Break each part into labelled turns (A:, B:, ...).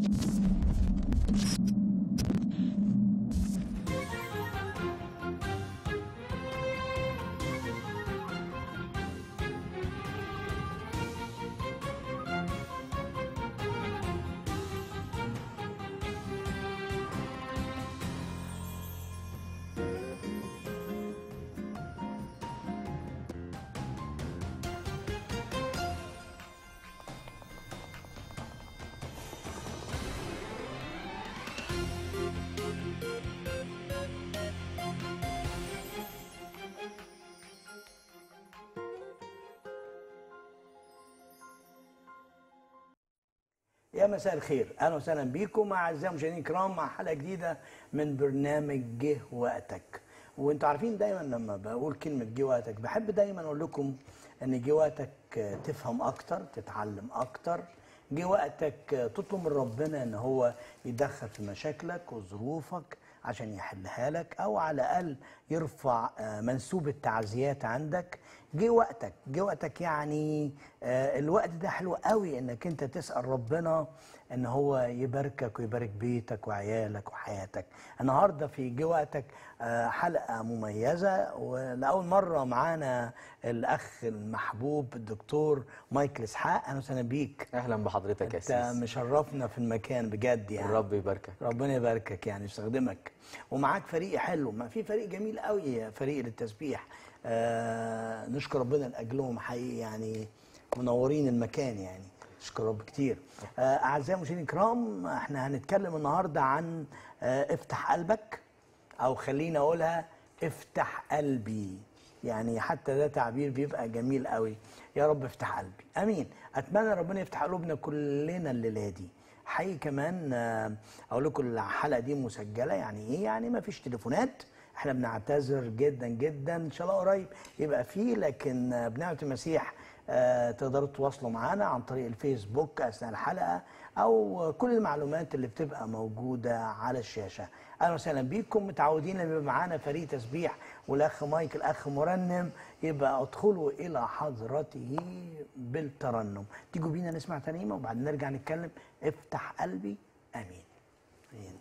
A: يا مساء الخير اهلا وسهلا بيكم اعزائي المشاهدين الكرام مع حلقه جديده من برنامج جه وقتك وانتوا عارفين دايما لما بقول كلمه جه وقتك بحب دايما اقول لكم ان جه وقتك تفهم اكتر تتعلم اكتر جه وقتك تطلب من ربنا ان هو يدخل في مشاكلك وظروفك عشان يحلها لك او على الاقل يرفع آه، منسوب التعزيات عندك جه وقتك جه وقتك يعني آه، الوقت ده حلو قوي انك انت تسال ربنا ان هو يباركك ويبارك بيتك وعيالك وحياتك النهارده في جه وقتك آه، حلقه مميزه ولاول مره معانا الاخ المحبوب الدكتور مايكل اسحاق اهلا وسهلا بيك
B: اهلا بحضرتك يا
A: انت
B: سيس
A: مشرفنا في المكان بجد يعني
B: الرب يباركك
A: ربنا يباركك يعني يستخدمك ومعاك فريق حلو ما في فريق جميل قوي فريق للتسبيح آه نشكر ربنا لاجلهم حقيقي يعني منورين المكان يعني نشكر رب كتير آه اعزائي المشاهدين الكرام احنا هنتكلم النهارده عن آه افتح قلبك او خليني اقولها افتح قلبي يعني حتى ده تعبير بيبقى جميل قوي يا رب افتح قلبي امين اتمنى ربنا يفتح قلوبنا كلنا الليله دي حقيقي كمان آه، اقول لكم الحلقه دي مسجله يعني ايه يعني ما فيش تليفونات احنا بنعتذر جدا جدا ان شاء الله قريب يبقى فيه لكن آه، بنعمه المسيح آه، تقدروا تتواصلوا معانا عن طريق الفيسبوك اثناء الحلقه او كل المعلومات اللي بتبقى موجوده على الشاشه اهلا وسهلا بيكم متعودين لما يبقى معانا فريق تسبيح والاخ مايك الاخ مرنم يبقى ادخلوا الى حضرته بالترنم تيجوا بينا نسمع ترنيمه وبعدين نرجع نتكلم افتح قلبي امين امين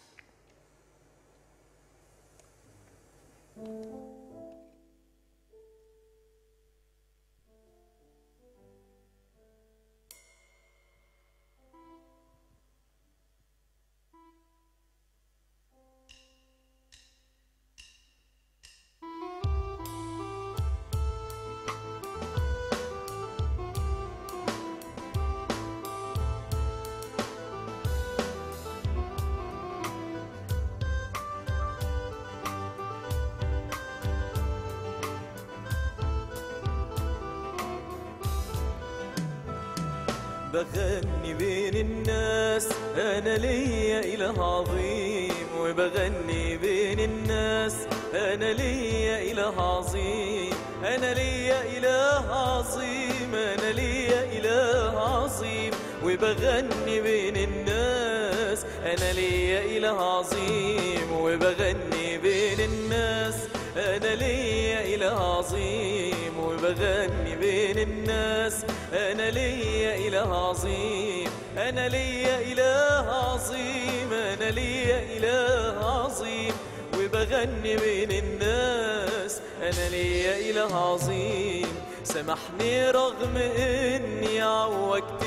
C: بغني بين الناس أنا ليا إله عظيم وبغني بين الناس أنا ليا إله عظيم أنا ليا إله عظيم أنا ليا إله عظيم وبغني بين الناس أنا ليا إله عظيم وبغني بين الناس أنا ليا إله عظيم وبغني بين الناس أنا ليا إله عظيم أنا ليا إله عظيم أنا ليا إله عظيم وبغني بين الناس أنا ليا إله عظيم سامحني رغم إني عوجت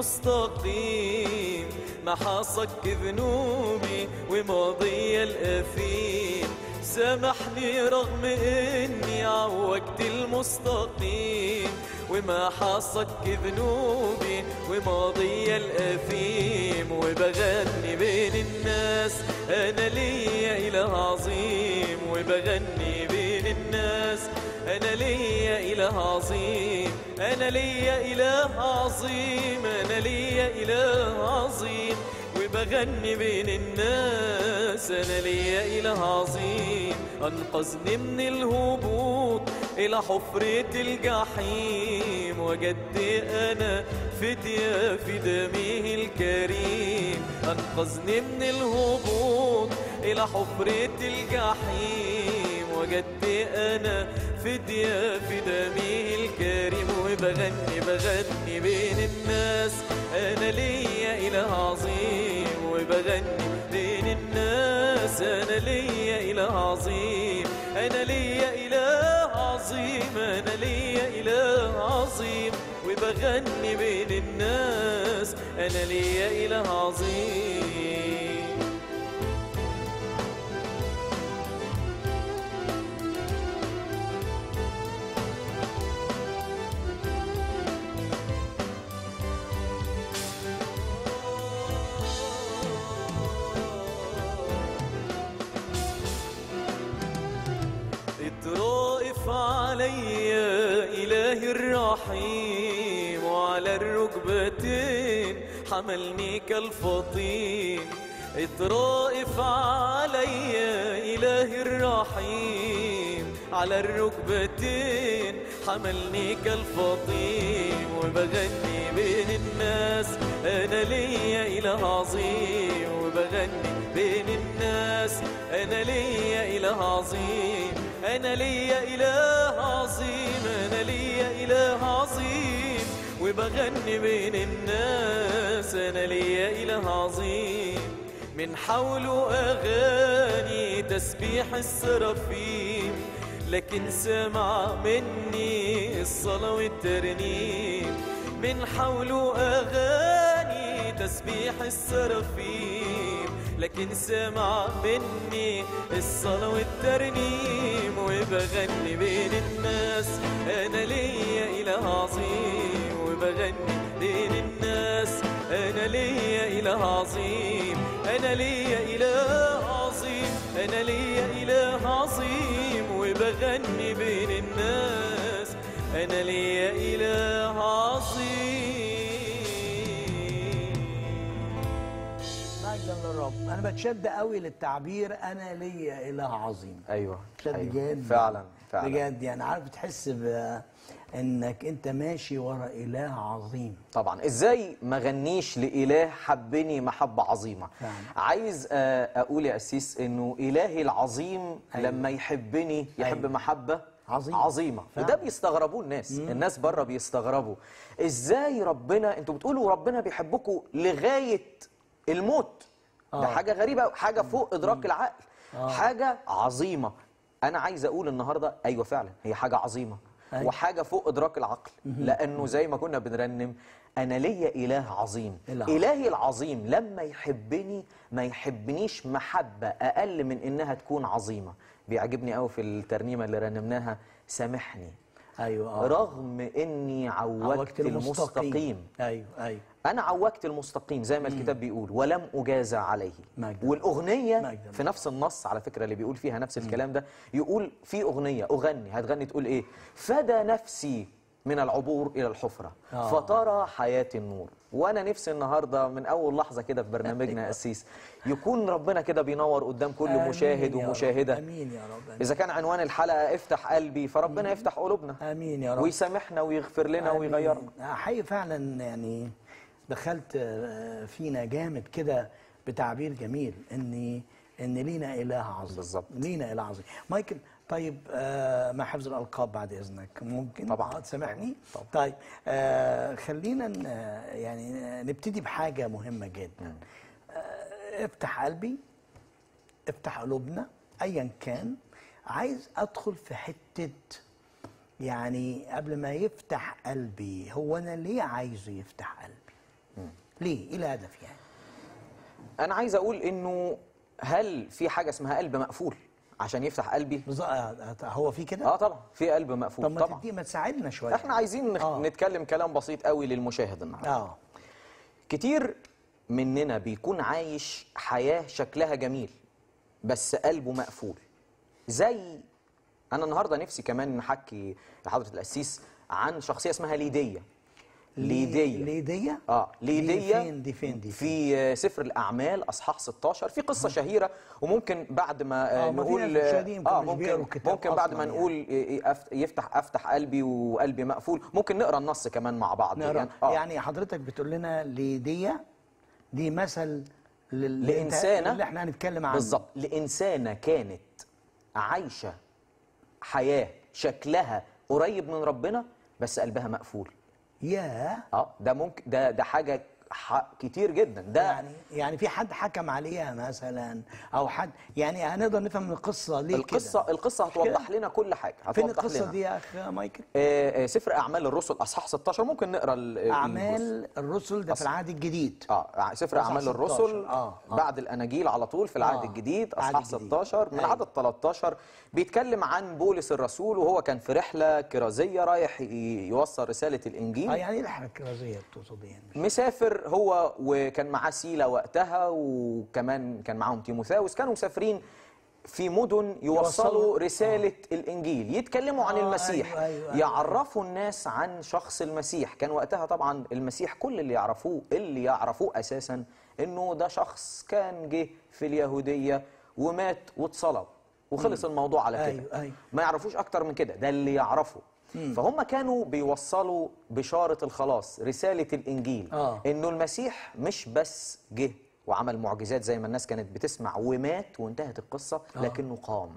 C: المستقيم ما حصك ذنوبي وماضي الأثيم سامحني رغم إني عوجت المستقيم وما حصك ذنوبي وماضي الأثيم وبغني بين الناس أنا ليا إله عظيم وبغني بين الناس أنا ليا إله عظيم أنا ليا إله عظيم أنا ليا إله عظيم وبغني بين الناس أنا ليا إله عظيم أنقذني من الهبوط إلى حفرة الجحيم وجدت أنا فدية في دمه الكريم أنقذني من الهبوط إلى حفرة الجحيم وجدت أنا فدية في دمه الكريم وبغني بغني بين الناس أنا ليا إله عظيم وبغني بين الناس انا ليا اله عظيم انا ليا اله عظيم انا ليا اله عظيم وبغني بين الناس انا ليا اله عظيم اترائف عليا إلهي الرحيم وعلى الركبتين حملني كالفطيم اترائف عليا إلهي الرحيم على الركبتين حملني كالفطيم وبغني بين الناس أنا ليا إله عظيم وبغني بين الناس أنا ليا إله عظيم أنا ليا إله عظيم أنا ليا إله عظيم وبغني بين الناس أنا ليا إله عظيم من حوله أغاني تسبيح السرافيم لكن سمع مني الصلاة والترنيم من حوله أغاني تسبيح السرافيم لكن سمع مني الصلاة والترنيم وبغني بين الناس أنا ليا إله عظيم وبغني بين الناس أنا ليا إله عظيم أنا ليا إله عظيم أنا ليا إله عظيم وبغني بين الناس أنا ليا إله عظيم
A: مجدا للرب انا بتشد قوي للتعبير انا ليا اله عظيم
B: ايوه
A: شد
B: أيوة.
A: جدا
B: فعلا فعلا
A: بجد يعني عارف تحس ب- انك انت ماشي ورا اله عظيم
B: طبعا ازاي ما غنيش لاله حبني محبه عظيمه
A: فعلا.
B: عايز آه، اقول يا اسيس انه الهي العظيم
A: أيوة.
B: لما يحبني يحب
A: أيوة.
B: محبه
A: عظيمة.
B: عظيمه
A: فعلا.
B: وده بيستغربوه الناس الناس بره بيستغربوا ازاي ربنا انتوا بتقولوا ربنا بيحبكم لغايه الموت ده
A: آه.
B: حاجه غريبه حاجه فوق ادراك العقل حاجه عظيمه انا عايز اقول النهارده ايوه فعلا هي حاجه عظيمه
A: أيوة.
B: وحاجه فوق ادراك العقل لانه زي ما كنا بنرنم انا ليا اله عظيم
A: إله عظيم.
B: الهي العظيم لما يحبني ما يحبنيش محبه اقل من انها تكون عظيمه بيعجبني قوي في الترنيمه اللي رنمناها سامحني
A: ايوه اه
B: رغم اني عوجت المستقيم
A: ايوه ايوه
B: انا عوجت المستقيم زي ما الكتاب بيقول ولم اجازى عليه
A: مجدا.
B: والاغنيه
A: مجدا.
B: في نفس النص على فكره اللي بيقول فيها نفس الكلام ده يقول في اغنيه اغني هتغني تقول ايه فدى نفسي من العبور الى الحفره
A: آه.
B: فترى حياه النور وانا نفسي النهارده من اول لحظه كده في برنامجنا يا قسيس يكون ربنا كده بينور قدام كل
A: آمين
B: مشاهد
A: يا رب.
B: ومشاهده
A: امين يا رب آمين.
B: اذا كان عنوان الحلقه افتح قلبي فربنا يفتح قلوبنا
A: امين يا رب
B: ويسامحنا ويغفر لنا
A: آمين.
B: ويغيرنا
A: حقيقي فعلا يعني دخلت آه، فينا جامد كده بتعبير جميل ان ان لينا اله عظيم
B: بالظبط.
A: لينا اله عظيم مايكل طيب آه مع حفظ الالقاب بعد اذنك ممكن
B: طبعاً.
A: آه تسامحني
B: طبعاً.
A: طيب آه خلينا ن- آه، يعني نبتدي بحاجه مهمه جدا آه افتح قلبي افتح قلوبنا ايا كان عايز ادخل في حته يعني قبل ما يفتح قلبي هو انا ليه عايزه يفتح قلبي ليه ايه الهدف يعني
B: انا عايز اقول انه هل في حاجه اسمها قلب مقفول عشان يفتح قلبي
A: بالظ- آه، هو في كده
B: اه طبعا في قلب
A: طب
B: مقفول
A: ما
B: طبعا
A: تدي ما تساعدنا شويه
B: احنا عايزين نخ...
A: آه.
B: نتكلم كلام بسيط قوي للمشاهد النهارده
A: اه
B: كتير مننا بيكون عايش حياه شكلها جميل بس قلبه مقفول زي انا النهارده نفسي كمان نحكي لحضره القسيس عن شخصيه اسمها ليديه ليديه
A: ليدية
B: اه ليدية
A: دي فين دي فين دي فين
B: في آه، سفر الأعمال أصحاح 16 في قصة شهيرة وممكن بعد ما آه،
A: آه، ما في
B: نقول
A: ناس مشاهدين
B: اه
A: يمكن مش بيقروا
B: ممكن
A: الكتاب
B: ممكن بعد
A: أصلاً
B: ما
A: يعني.
B: نقول ي- أف- يفتح أفتح قلبي وقلبي مقفول ممكن نقرا النص كمان مع بعض
A: نقرا
B: يعني, آه.
A: يعني حضرتك بتقول لنا ليدية دي مثل لل...
B: لإنسانة
A: اللي احنا هنتكلم عنه
B: بالظبط لإنسانة كانت عايشة حياة شكلها قريب من ربنا بس قلبها مقفول
A: يا
B: اه ده ممكن ده ده حاجه حق كتير جدا ده
A: يعني يعني في حد حكم عليها مثلا او حد يعني هنقدر نفهم من القصه ليه
B: القصه
A: كده
B: القصه
A: مش كده؟
B: هتوضح لنا كل حاجه
A: فين
B: هتوضح
A: القصه
B: لنا.
A: دي يا اخ مايكل
B: آه، آه، سفر اعمال الرسل اصحاح 16 ممكن نقرا ال- الجزء.
A: اعمال الرسل ده في العهد الجديد
B: اه سفر
A: أصحاح
B: اعمال
A: 16.
B: الرسل
A: آه، آه.
B: بعد الاناجيل على طول في العهد
A: آه،
B: الجديد
A: العهد
B: اصحاح
A: الجديد.
B: 16 من
A: أيوة.
B: عدد 13 بيتكلم عن بولس الرسول وهو كان في رحله كرازيه رايح ي- يوصل رساله الانجيل
A: اه يعني ايه الحركه الكرازيه بتقصد ايه يعني مش-
B: مسافر هو وكان معاه سيلا وقتها وكمان كان معاهم تيموثاوس كانوا مسافرين في مدن يوصلوا
A: يوصلوا-
B: رسالة الإنجيل يتكلموا عن
A: آه،
B: المسيح
A: أيوة، أيوة، أيوة.
B: يعرفوا الناس عن شخص المسيح كان وقتها طبعا المسيح كل اللي يعرفوه اللي يعرفوه أساسا إنه ده شخص كان جه في اليهودية ومات واتصلب وخلص الموضوع على كده
A: أيوة، أيوة.
B: ما يعرفوش اكتر من كده ده اللي يعرفه فهم كانوا بيوصلوا بشارة الخلاص رسالة الإنجيل
A: آه.
B: إنه المسيح مش بس جه وعمل معجزات زي ما الناس كانت بتسمع ومات وانتهت القصة لكنه قام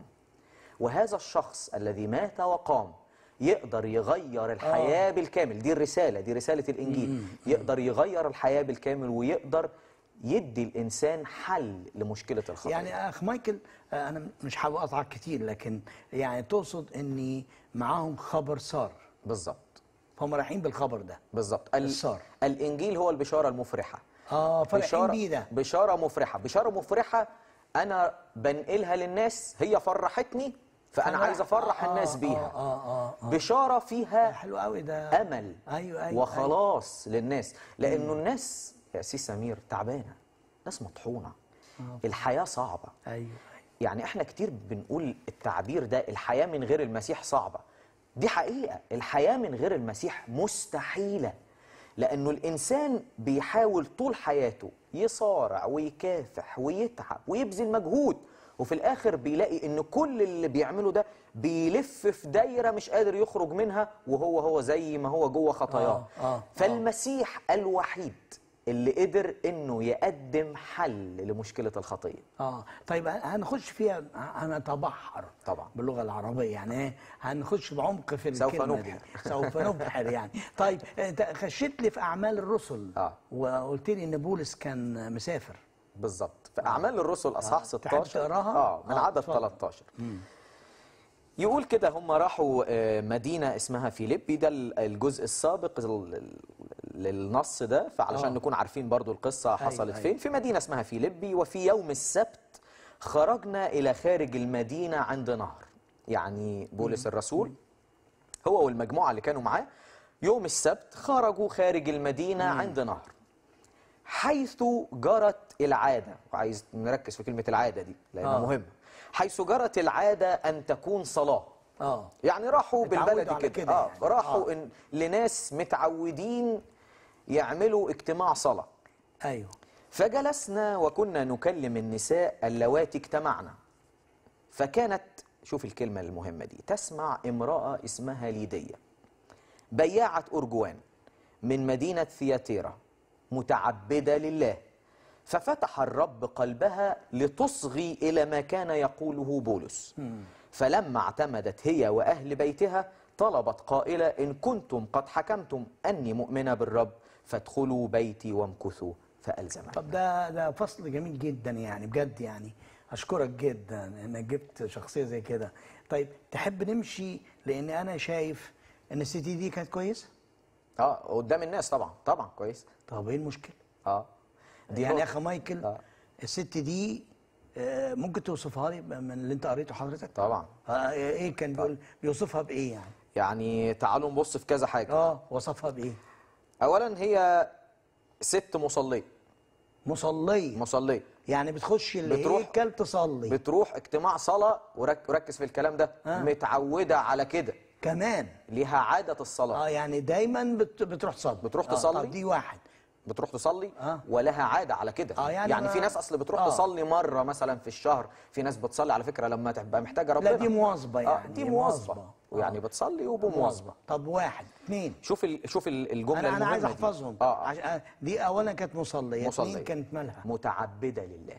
B: وهذا الشخص الذي مات وقام يقدر يغير الحياة بالكامل دي الرسالة دي رسالة الإنجيل يقدر يغير الحياة بالكامل ويقدر يدي الإنسان حل لمشكلة الخطية
A: يعني يا اخ مايكل آه، انا مش حابب اقطعك كتير لكن يعني تقصد اني معاهم خبر صار
B: بالظبط
A: فهم رايحين بالخبر ده
B: بالظبط ال-
A: الصار.
B: الانجيل هو البشاره المفرحه
A: اه فرحين
B: بشاره
A: بيه ده
B: بشاره مفرحه بشاره مفرحه انا بنقلها للناس هي فرحتني فانا
A: فأنا-
B: عايز افرح
A: آه،
B: الناس
A: آه،
B: بيها
A: اه اه اه
B: بشاره فيها
A: حلو قوي ده
B: امل
A: ايوه ايوه
B: وخلاص للناس لانه الناس يا سي سمير تعبانه ناس مطحونه الحياه صعبه
A: ايوه ايوه
B: يعني احنا كتير بنقول التعبير ده الحياة من غير المسيح صعبة دي حقيقة الحياة من غير المسيح مستحيلة لأنه الإنسان بيحاول طول حياته يصارع ويكافح ويتعب ويبذل مجهود وفي الآخر بيلاقي إن كل اللي بيعمله ده بيلف في دايرة مش قادر يخرج منها وهو هو زي ما هو جوه خطاياه
A: آه، آه، آه.
B: فالمسيح الوحيد اللي قدر إنه يقدم حل لمشكلة الخطية
A: اه طيب هنخش فيها هنتبحر
B: طبعا.
A: باللغه العربيه يعني ايه هنخش بعمق في
B: سوف
A: الكلمه
B: نبحر.
A: دي سوف نبحر يعني طيب انت خشيت لي في اعمال الرسل
B: آه.
A: وقلت لي ان بولس كان مسافر
B: بالظبط في اعمال الرسل اصحاح
A: تحب
B: 16
A: تقراها؟
B: اه من
A: آه،
B: عدد
A: اتفضل.
B: 13 يقول كده هم راحوا آه، مدينه اسمها فيليبي ده ال- الجزء السابق ال- ال- للنص ده فعلشان
A: آه.
B: نكون عارفين برضو القصه حصلت
A: أيوة.
B: فين في مدينه اسمها فيليبي وفي يوم السبت خرجنا الى خارج المدينه عند نهر يعني بولس الرسول هو والمجموعه اللي كانوا معاه يوم السبت خرجوا خارج المدينه عند نهر حيث جرت العادة وعايز نركز في كلمة العادة دي لأنها
A: آه.
B: مهمة حيث جرت العادة أن تكون صلاة
A: اه
B: يعني راحوا
A: اتعودوا
B: بالبلدي
A: على
B: كده,
A: كده
B: آه
A: يعني.
B: راحوا
A: آه.
B: إن لناس متعودين يعملوا اجتماع صلاة
A: ايوه
B: فجلسنا وكنا نكلم النساء اللواتي اجتمعنا فكانت شوف الكلمة المهمة دي تسمع امرأة اسمها ليدية بياعة أرجوان من مدينة ثياتيرا متعبدة لله ففتح الرب قلبها لتصغي إلى ما كان يقوله بولس فلما اعتمدت هي وأهل بيتها طلبت قائلة إن كنتم قد حكمتم أني مؤمنة بالرب فادخلوا بيتي وامكثوا فألزمت
A: طب ده ده فصل جميل جدا يعني بجد يعني اشكرك جدا انك جبت شخصيه زي كده طيب تحب نمشي لان انا شايف ان الست دي كانت كويسه
B: اه قدام الناس طبعا طبعا كويس
A: طب ايه المشكله
B: اه
A: دي يعني يا
B: نقطة.
A: اخي مايكل
B: آه.
A: الست دي آه، ممكن توصفها لي من اللي انت قريته حضرتك
B: طبعا
A: آه، ايه كان بيقول بيوصفها بايه يعني
B: يعني تعالوا نبص في كذا حاجة
A: اه وصفها بايه
B: أولا هي ست مصلية
A: مصليه
B: مصلية
A: يعني بتخش الهيكل تصلي
B: بتروح اجتماع صلاة ورك- وركز في الكلام ده
A: آه.
B: متعودة على كده
A: كمان
B: ليها عادة الصلاة
A: اه يعني دايما بت بتروح تصلي
B: بتروح
A: آه،
B: تصلي؟
A: طب دي واحد
B: بتروح تصلي
A: آه.
B: ولها عادة على كده
A: آه، يعني
B: يعني
A: ما-
B: في ناس أصل بتروح
A: آه.
B: تصلي مرة مثلا في الشهر في ناس بتصلي على فكرة لما تبقى محتاجة ربنا
A: لا دي مواظبه
B: آه
A: يعني
B: دي مواظبة ويعني
A: آه.
B: بتصلي وبمواظبة
A: طب واحد اثنين
B: شوف ال... شوف ال- الجملة
A: انا انا عايز
B: المهمة دي.
A: احفظهم
B: اه
A: عش... آه، دي اولا كانت مصليه
B: مصلية.
A: اثنين كانت مالها
B: متعبدة لله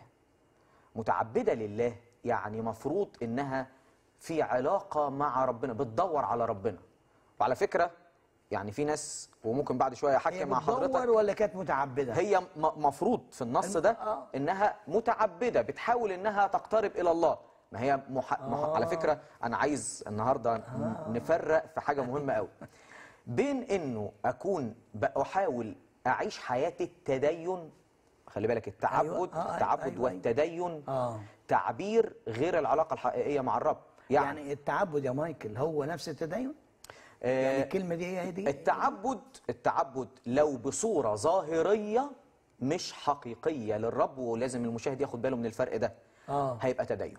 B: متعبدة لله يعني مفروض إنها في علاقة مع ربنا بتدور على ربنا وعلى فكرة يعني في ناس وممكن بعد شويه احكي
A: هي
B: مع حضرتك
A: بتدور ولا كانت متعبده
B: هي م- مفروض في النص ده
A: آه.
B: انها متعبده بتحاول انها تقترب الى الله ما هي مح... مح... على فكره انا عايز النهارده ن- نفرق في حاجه مهمه قوي بين انه اكون بحاول اعيش حياه التدين خلي بالك التعبد
A: أيوة. آه، أيوة،
B: التعبد
A: أيوة، أيوة.
B: والتدين
A: آه.
B: تعبير غير العلاقه الحقيقيه مع الرب يعني,
A: يعني التعبد يا مايكل هو نفس التدين
B: آه،
A: يعني الكلمه دي هي دي
B: التعبد التعبد لو بصورة ظاهرية مش حقيقية للرب ولازم المشاهد ياخد باله من الفرق ده
A: آه.
B: هيبقى تدين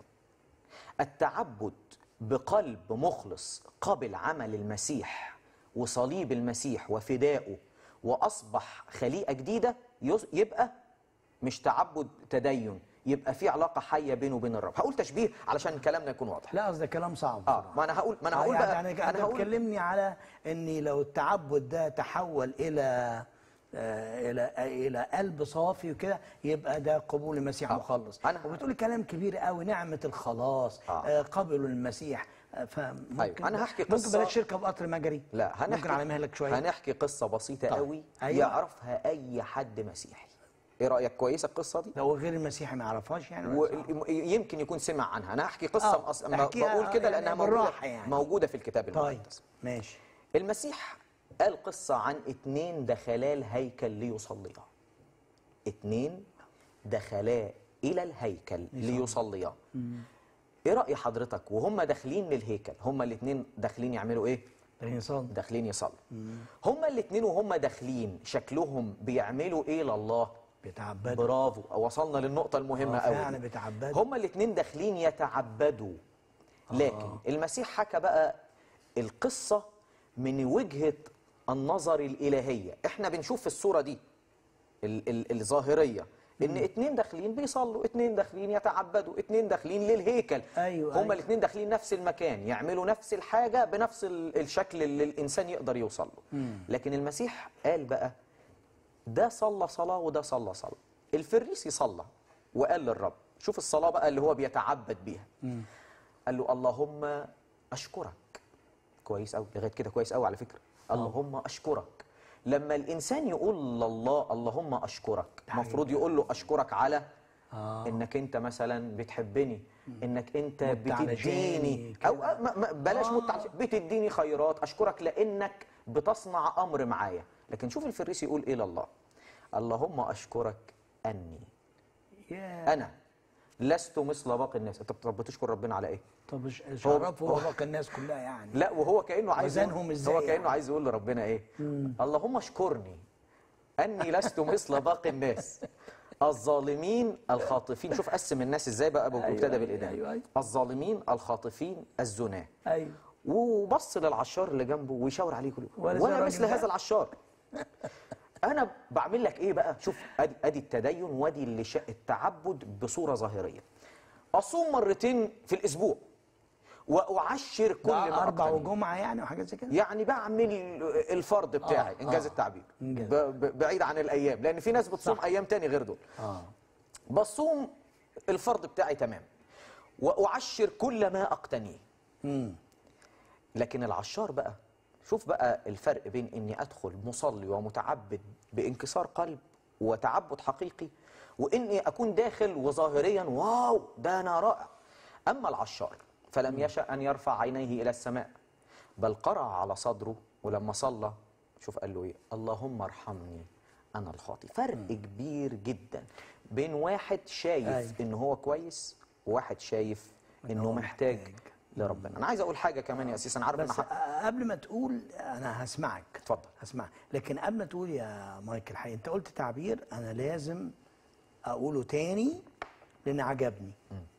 B: التعبد بقلب مخلص قبل عمل المسيح وصليب المسيح وفدائه وأصبح خليقة جديدة يص- يبقى مش تعبد تدين يبقى في علاقة حية بينه وبين الرب هقول تشبيه علشان كلامنا يكون واضح
A: لا قصدي كلام صعب
B: اه
A: بصراحة.
B: ما انا هقول ما انا
A: آه،
B: هقول
A: يعني
B: بقى
A: يعني
B: انا
A: انت
B: هقول
A: بتكلمني على اني لو التعبد ده تحول الى آه، الى الى قلب صافي وكده يبقى ده قبول المسيح
B: آه.
A: مخلص
B: أنا-
A: وبتقولي كلام كبير قوي نعمه الخلاص
B: آه.
A: آه، قبلوا المسيح آه، فممكن
B: أيوة، أنا هحكي
A: ممكن
B: قصة-
A: بلاش شركه بقطر مجري
B: لا هنحكي
A: ممكن على مهلك شويه
B: هنحكي قصة بسيطة
A: طيب.
B: قوي
A: أيوة.
B: يعرفها أي حد مسيحي إيه رأيك كويسة القصة دي؟
A: لو غير المسيحي ما يعرفهاش يعني ولا صعب؟
B: ويمكن يكون سمع عنها أنا هحكي قصة
A: آه،
B: مقص... ما
A: احكيها
B: بقول كده
A: يعني
B: لأنها موجودة
A: بالراحة يعني.
B: موجودة في الكتاب
A: طيب
B: المقدس
A: ماشي
B: المسيح قال قصة عن اتنين دخلا الهيكل ليصليا اتنين دخلا إلى الهيكل ليصليا إيه رأي حضرتك وهم داخلين للهيكل هم الاتنين داخلين يعملوا إيه؟
A: الانسان
B: داخلين يصلوا هما الاثنين وهم داخلين شكلهم بيعملوا ايه لله
A: بيتعبدوا
B: برافو وصلنا للنقطة المهمة
A: آه،
B: قوي
A: فعلا
B: دي.
A: بيتعبدوا.
B: هما الاثنين داخلين يتعبدوا لكن المسيح حكى بقى القصة من وجهة النظر الإلهية احنا بنشوف في الصورة دي ال- ال- الظاهرية ان اتنين داخلين بيصلوا اتنين داخلين يتعبدوا اتنين داخلين للهيكل
A: أيوة،
B: هما
A: أيوة.
B: الاتنين داخلين نفس المكان يعملوا نفس الحاجة بنفس ال- الشكل اللي الإنسان يقدر يوصل له لكن المسيح قال بقى ده صلى صلاة وده صلى صلاة الفريسي صلى وقال للرب شوف الصلاة بقى اللي هو بيتعبد بيها قال له اللهم أشكرك كويس قوي لغاية كده كويس قوي على فكرة اللهم أشكرك لما الإنسان يقول لله اللهم أشكرك المفروض يقول له أشكرك على
A: آه.
B: انك انت مثلا بتحبني انك انت
A: مت على
B: بتديني
A: جاني
B: او
A: كده.
B: ما- ما- بلاش
A: آه.
B: مت على بتديني خيرات اشكرك لانك بتصنع امر معايا لكن شوف الفريسي يقول ايه لله اللهم اشكرك اني
A: يا
B: انا لست مثل باقي الناس انت طب بتشكر ربنا على ايه
A: طب ايش إيش
B: هو-
A: عرفه
B: هو-
A: هو باقي الناس كلها يعني
B: لا وهو كانه عايز يقول-
A: وزنهم إزاي
B: هو كانه
A: يعني؟
B: عايز يقول لربنا ايه اللهم اشكرني اني لست مثل باقي الناس الظالمين الخاطفين شوف قسم الناس ازاي بقى وابتدى
A: أيوة،
B: بالادانه
A: أيوة، أيوة.
B: الظالمين الخاطفين الزناه
A: ايوه
B: وبص للعشار اللي جنبه ويشاور عليه كل
A: ولا زي
B: وانا
A: الراجل
B: مثل
A: ده.
B: هذا العشار انا بعمل لك ايه بقى شوف ادي ادي التدين وادي اللي شا- التعبد بصوره ظاهريه اصوم مرتين في الاسبوع واعشر كل
A: ده
B: ما
A: اربع
B: أقتنيه.
A: وجمعه يعني وحاجات زي كده
B: يعني بعمل الفرض بتاعي
A: آه،
B: انجاز
A: آه.
B: التعبير
A: إنجاز.
B: ب- ب- بعيد عن الايام لان في ناس بتصوم
A: صح.
B: ايام تاني غير دول
A: اه
B: بصوم الفرض بتاعي تمام واعشر كل ما اقتنيه
A: امم
B: لكن العشار بقى شوف بقى الفرق بين اني ادخل مصلي ومتعبد بانكسار قلب وتعبد حقيقي واني اكون داخل وظاهريا واو ده انا رائع اما العشار فلم يشا ان يرفع عينيه الى السماء بل قرع على صدره ولما صلى شوف قال له ايه اللهم ارحمني انا الخاطي فرق كبير جدا بين واحد شايف
A: أيوة.
B: ان هو كويس وواحد شايف انه
A: هو
B: محتاج
A: محتاج.
B: لربنا انا عايز اقول حاجه كمان يا اسيس انا عارف ان
A: بس
B: حق...
A: آه، قبل ما تقول انا هسمعك
B: اتفضل.
A: هسمعك لكن قبل ما تقول يا مايكل حقيقي انت قلت تعبير انا لازم اقوله تاني لان عجبني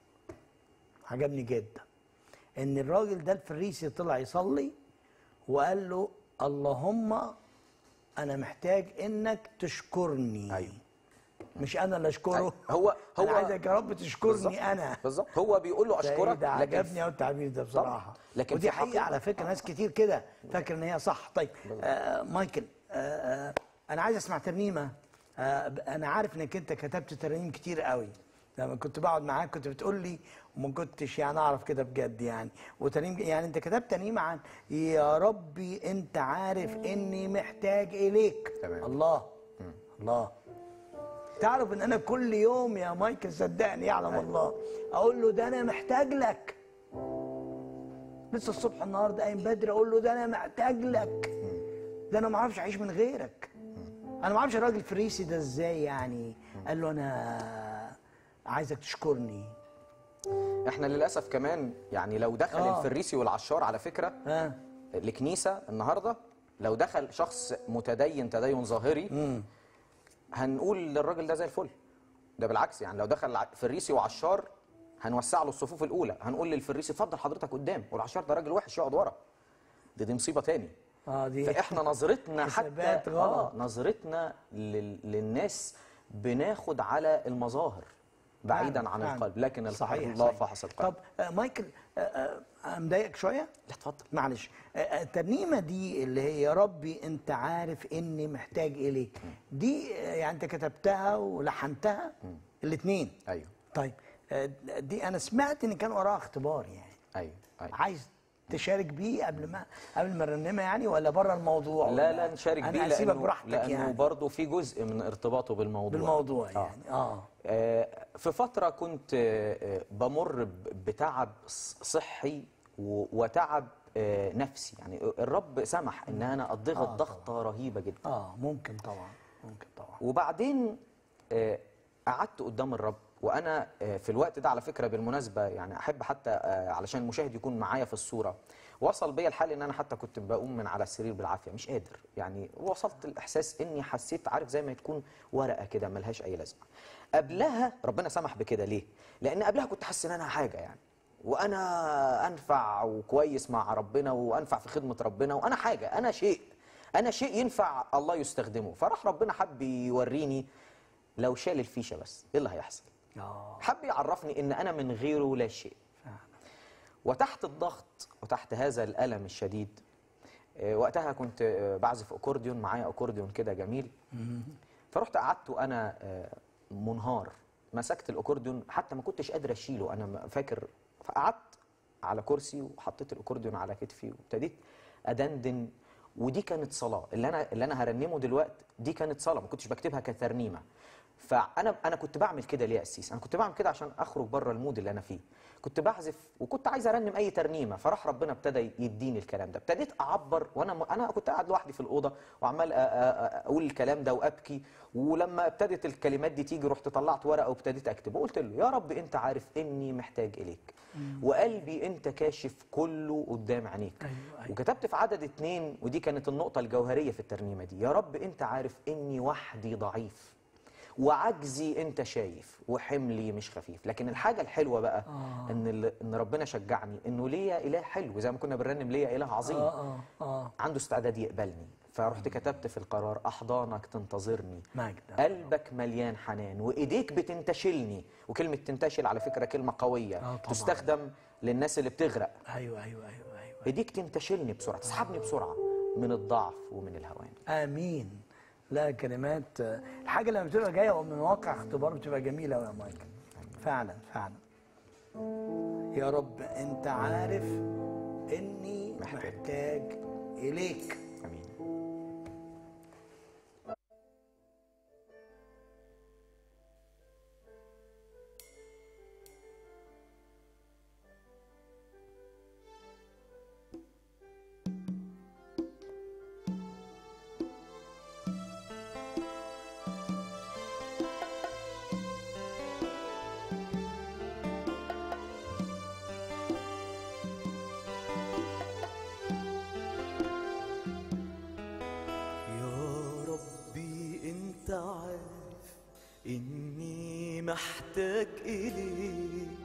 A: عجبني جدا ان الراجل ده الفريسي طلع يصلي وقال له اللهم انا محتاج انك تشكرني
B: أيوة.
A: مش انا اللي اشكره
B: أيوة. هو- هو-
A: انا عايزك يا رب تشكرني
B: بالظبط.
A: انا
B: بالظبط هو بيقول له
A: ده إيه
B: اشكرك
A: ده
B: لكن
A: عجبني قوي التعبير ده بصراحه
B: لكن
A: ودي
B: في
A: حقيقه
B: حقيقة-
A: على فكره ناس كتير كده فاكر ان هي صح طيب آه مايكل آه آه انا عايز اسمع ترنيمه آه ب- انا عارف انك انت كتبت ترانيم كتير قوي لما كنت بقعد معاك كنت بتقول لي وما كنتش يعني اعرف كده بجد يعني وترنيم يعني انت كتبت ترنيم عن يا ربي انت عارف اني محتاج اليك
B: تمام.
A: الله الله تعرف ان انا كل يوم يا مايكل صدقني يعلم الله اقول له ده انا محتاج لك لسه الصبح النهارده قايم بدري اقول له ده انا محتاج لك ده انا ما اعرفش اعيش من غيرك انا ما اعرفش الراجل الفريسي ده ازاي يعني قال له انا عايزك تشكرني
B: احنا للاسف كمان يعني لو دخل
A: آه.
B: الفريسي والعشار على فكره
A: ها
B: الكنيسه النهارده لو دخل شخص متدين تدين ظاهري هنقول للراجل ده زي الفل ده بالعكس يعني لو دخل ع- فريسي وعشار هنوسع له الصفوف الاولى هنقول للفريسي اتفضل حضرتك قدام والعشار ده راجل وحش يقعد ورا دي دي مصيبه تاني
A: اه دي
B: فاحنا نظرتنا حتى
A: حسابات غلط.
B: آه نظرتنا لل... للناس بناخد على المظاهر بعيدا
A: فعلاً،
B: عن
A: فعلاً.
B: القلب لكن القلب
A: صحيح
B: الله
A: صحيح.
B: فحص القلب
A: طب آه، مايكل آه، آه، مضايقك شويه
B: لا اتفضل
A: معلش آه، آه، الترنيمه دي اللي هي يا ربي انت عارف اني محتاج اليك دي آه، يعني انت كتبتها ولحنتها الاثنين
B: ايوه
A: طيب آه، دي انا سمعت ان كان وراها اختبار يعني
B: ايوه ايوه
A: عايز تشارك بيه قبل ما قبل ما نرنمها يعني ولا بره الموضوع
B: لا
A: ولا-
B: لا نشارك بيه
A: انا هسيبك
B: لانه
A: براحتك
B: لانه
A: يعني
B: برضه في جزء من ارتباطه بالموضوع
A: بالموضوع
B: آه.
A: يعني اه
B: آه، في فترة كنت آه، آه، بمر ب- بتعب ص- صحي و- وتعب آه، نفسي يعني الرب سمح ان انا اضغط
A: آه،
B: ضغطة رهيبة جدا
A: اه ممكن طبعا ممكن طبعا
B: وبعدين آه، قعدت قدام الرب وانا آه، في الوقت ده على فكره بالمناسبه يعني احب حتى آه، علشان المشاهد يكون معايا في الصوره وصل بيا الحال ان انا حتى كنت بقوم من على السرير بالعافيه مش قادر يعني وصلت الاحساس اني حسيت عارف زي ما تكون ورقه كده ملهاش اي لازمه قبلها ربنا سمح بكده ليه لان قبلها كنت حاسس ان انا حاجه يعني وانا انفع وكويس مع ربنا وانفع في خدمه ربنا وانا حاجه انا شيء انا شيء ينفع الله يستخدمه فراح ربنا حب يوريني لو شال الفيشه بس ايه اللي هيحصل
A: اه
B: حب يعرفني ان انا من غيره لا شيء
A: فعلا
B: وتحت الضغط وتحت هذا الالم الشديد آه، وقتها كنت آه، بعزف اكورديون معايا اكورديون كده جميل فرحت قعدت وانا آه، منهار مسكت الاكورديون حتى ما كنتش قادر اشيله انا م- فاكر فقعدت على كرسي وحطيت الاكورديون على كتفي وابتديت ادندن ودي كانت صلاه اللي انا اللي انا هرنمه دلوقتي دي كانت صلاه ما كنتش بكتبها كترنيمه فانا انا كنت بعمل كده ليه يا قسيس انا كنت بعمل كده عشان اخرج بره المود اللي انا فيه كنت بعزف وكنت عايز ارنم اي ترنيمه فراح ربنا ابتدى يديني الكلام ده ابتديت اعبر وانا م... انا كنت قاعد لوحدي في الاوضه وعمال أ- أ- أ- اقول الكلام ده وابكي ولما ابتدت الكلمات دي تيجي رحت طلعت ورقه وابتديت اكتب وقلت له يا رب انت عارف اني محتاج اليك وقلبي انت كاشف كله قدام عينيك
A: أيوة، أيوة.
B: وكتبت في عدد اتنين ودي كانت النقطه الجوهريه في الترنيمه دي يا رب انت عارف اني وحدي ضعيف وعجزي انت شايف وحملي مش خفيف لكن الحاجه الحلوه بقى
A: آه.
B: ان ال- ان ربنا شجعني انه ليا اله حلو زي ما كنا بنرنم ليا اله عظيم
A: اه اه اه
B: عنده استعداد يقبلني فرحت كتبت في القرار احضانك تنتظرني
A: مجد
B: قلبك مليان حنان وايديك بتنتشلني وكلمه تنتشل على فكره كلمه قويه
A: آه، طبعاً.
B: تستخدم للناس اللي بتغرق
A: ايوه ايوه ايوه ايوه
B: ايديك تنتشلني بسرعه تسحبني بسرعه من الضعف ومن الهوان
A: امين لا كلمات آه، الحاجه لما بتبقى جايه من واقع اختبار بتبقى جميله قوي يا مايكل فعلا فعلا يا رب انت عارف اني
B: محتاج.
A: محتاج اليك
B: امين
C: يا ربي انت عارف اني محتاج اليك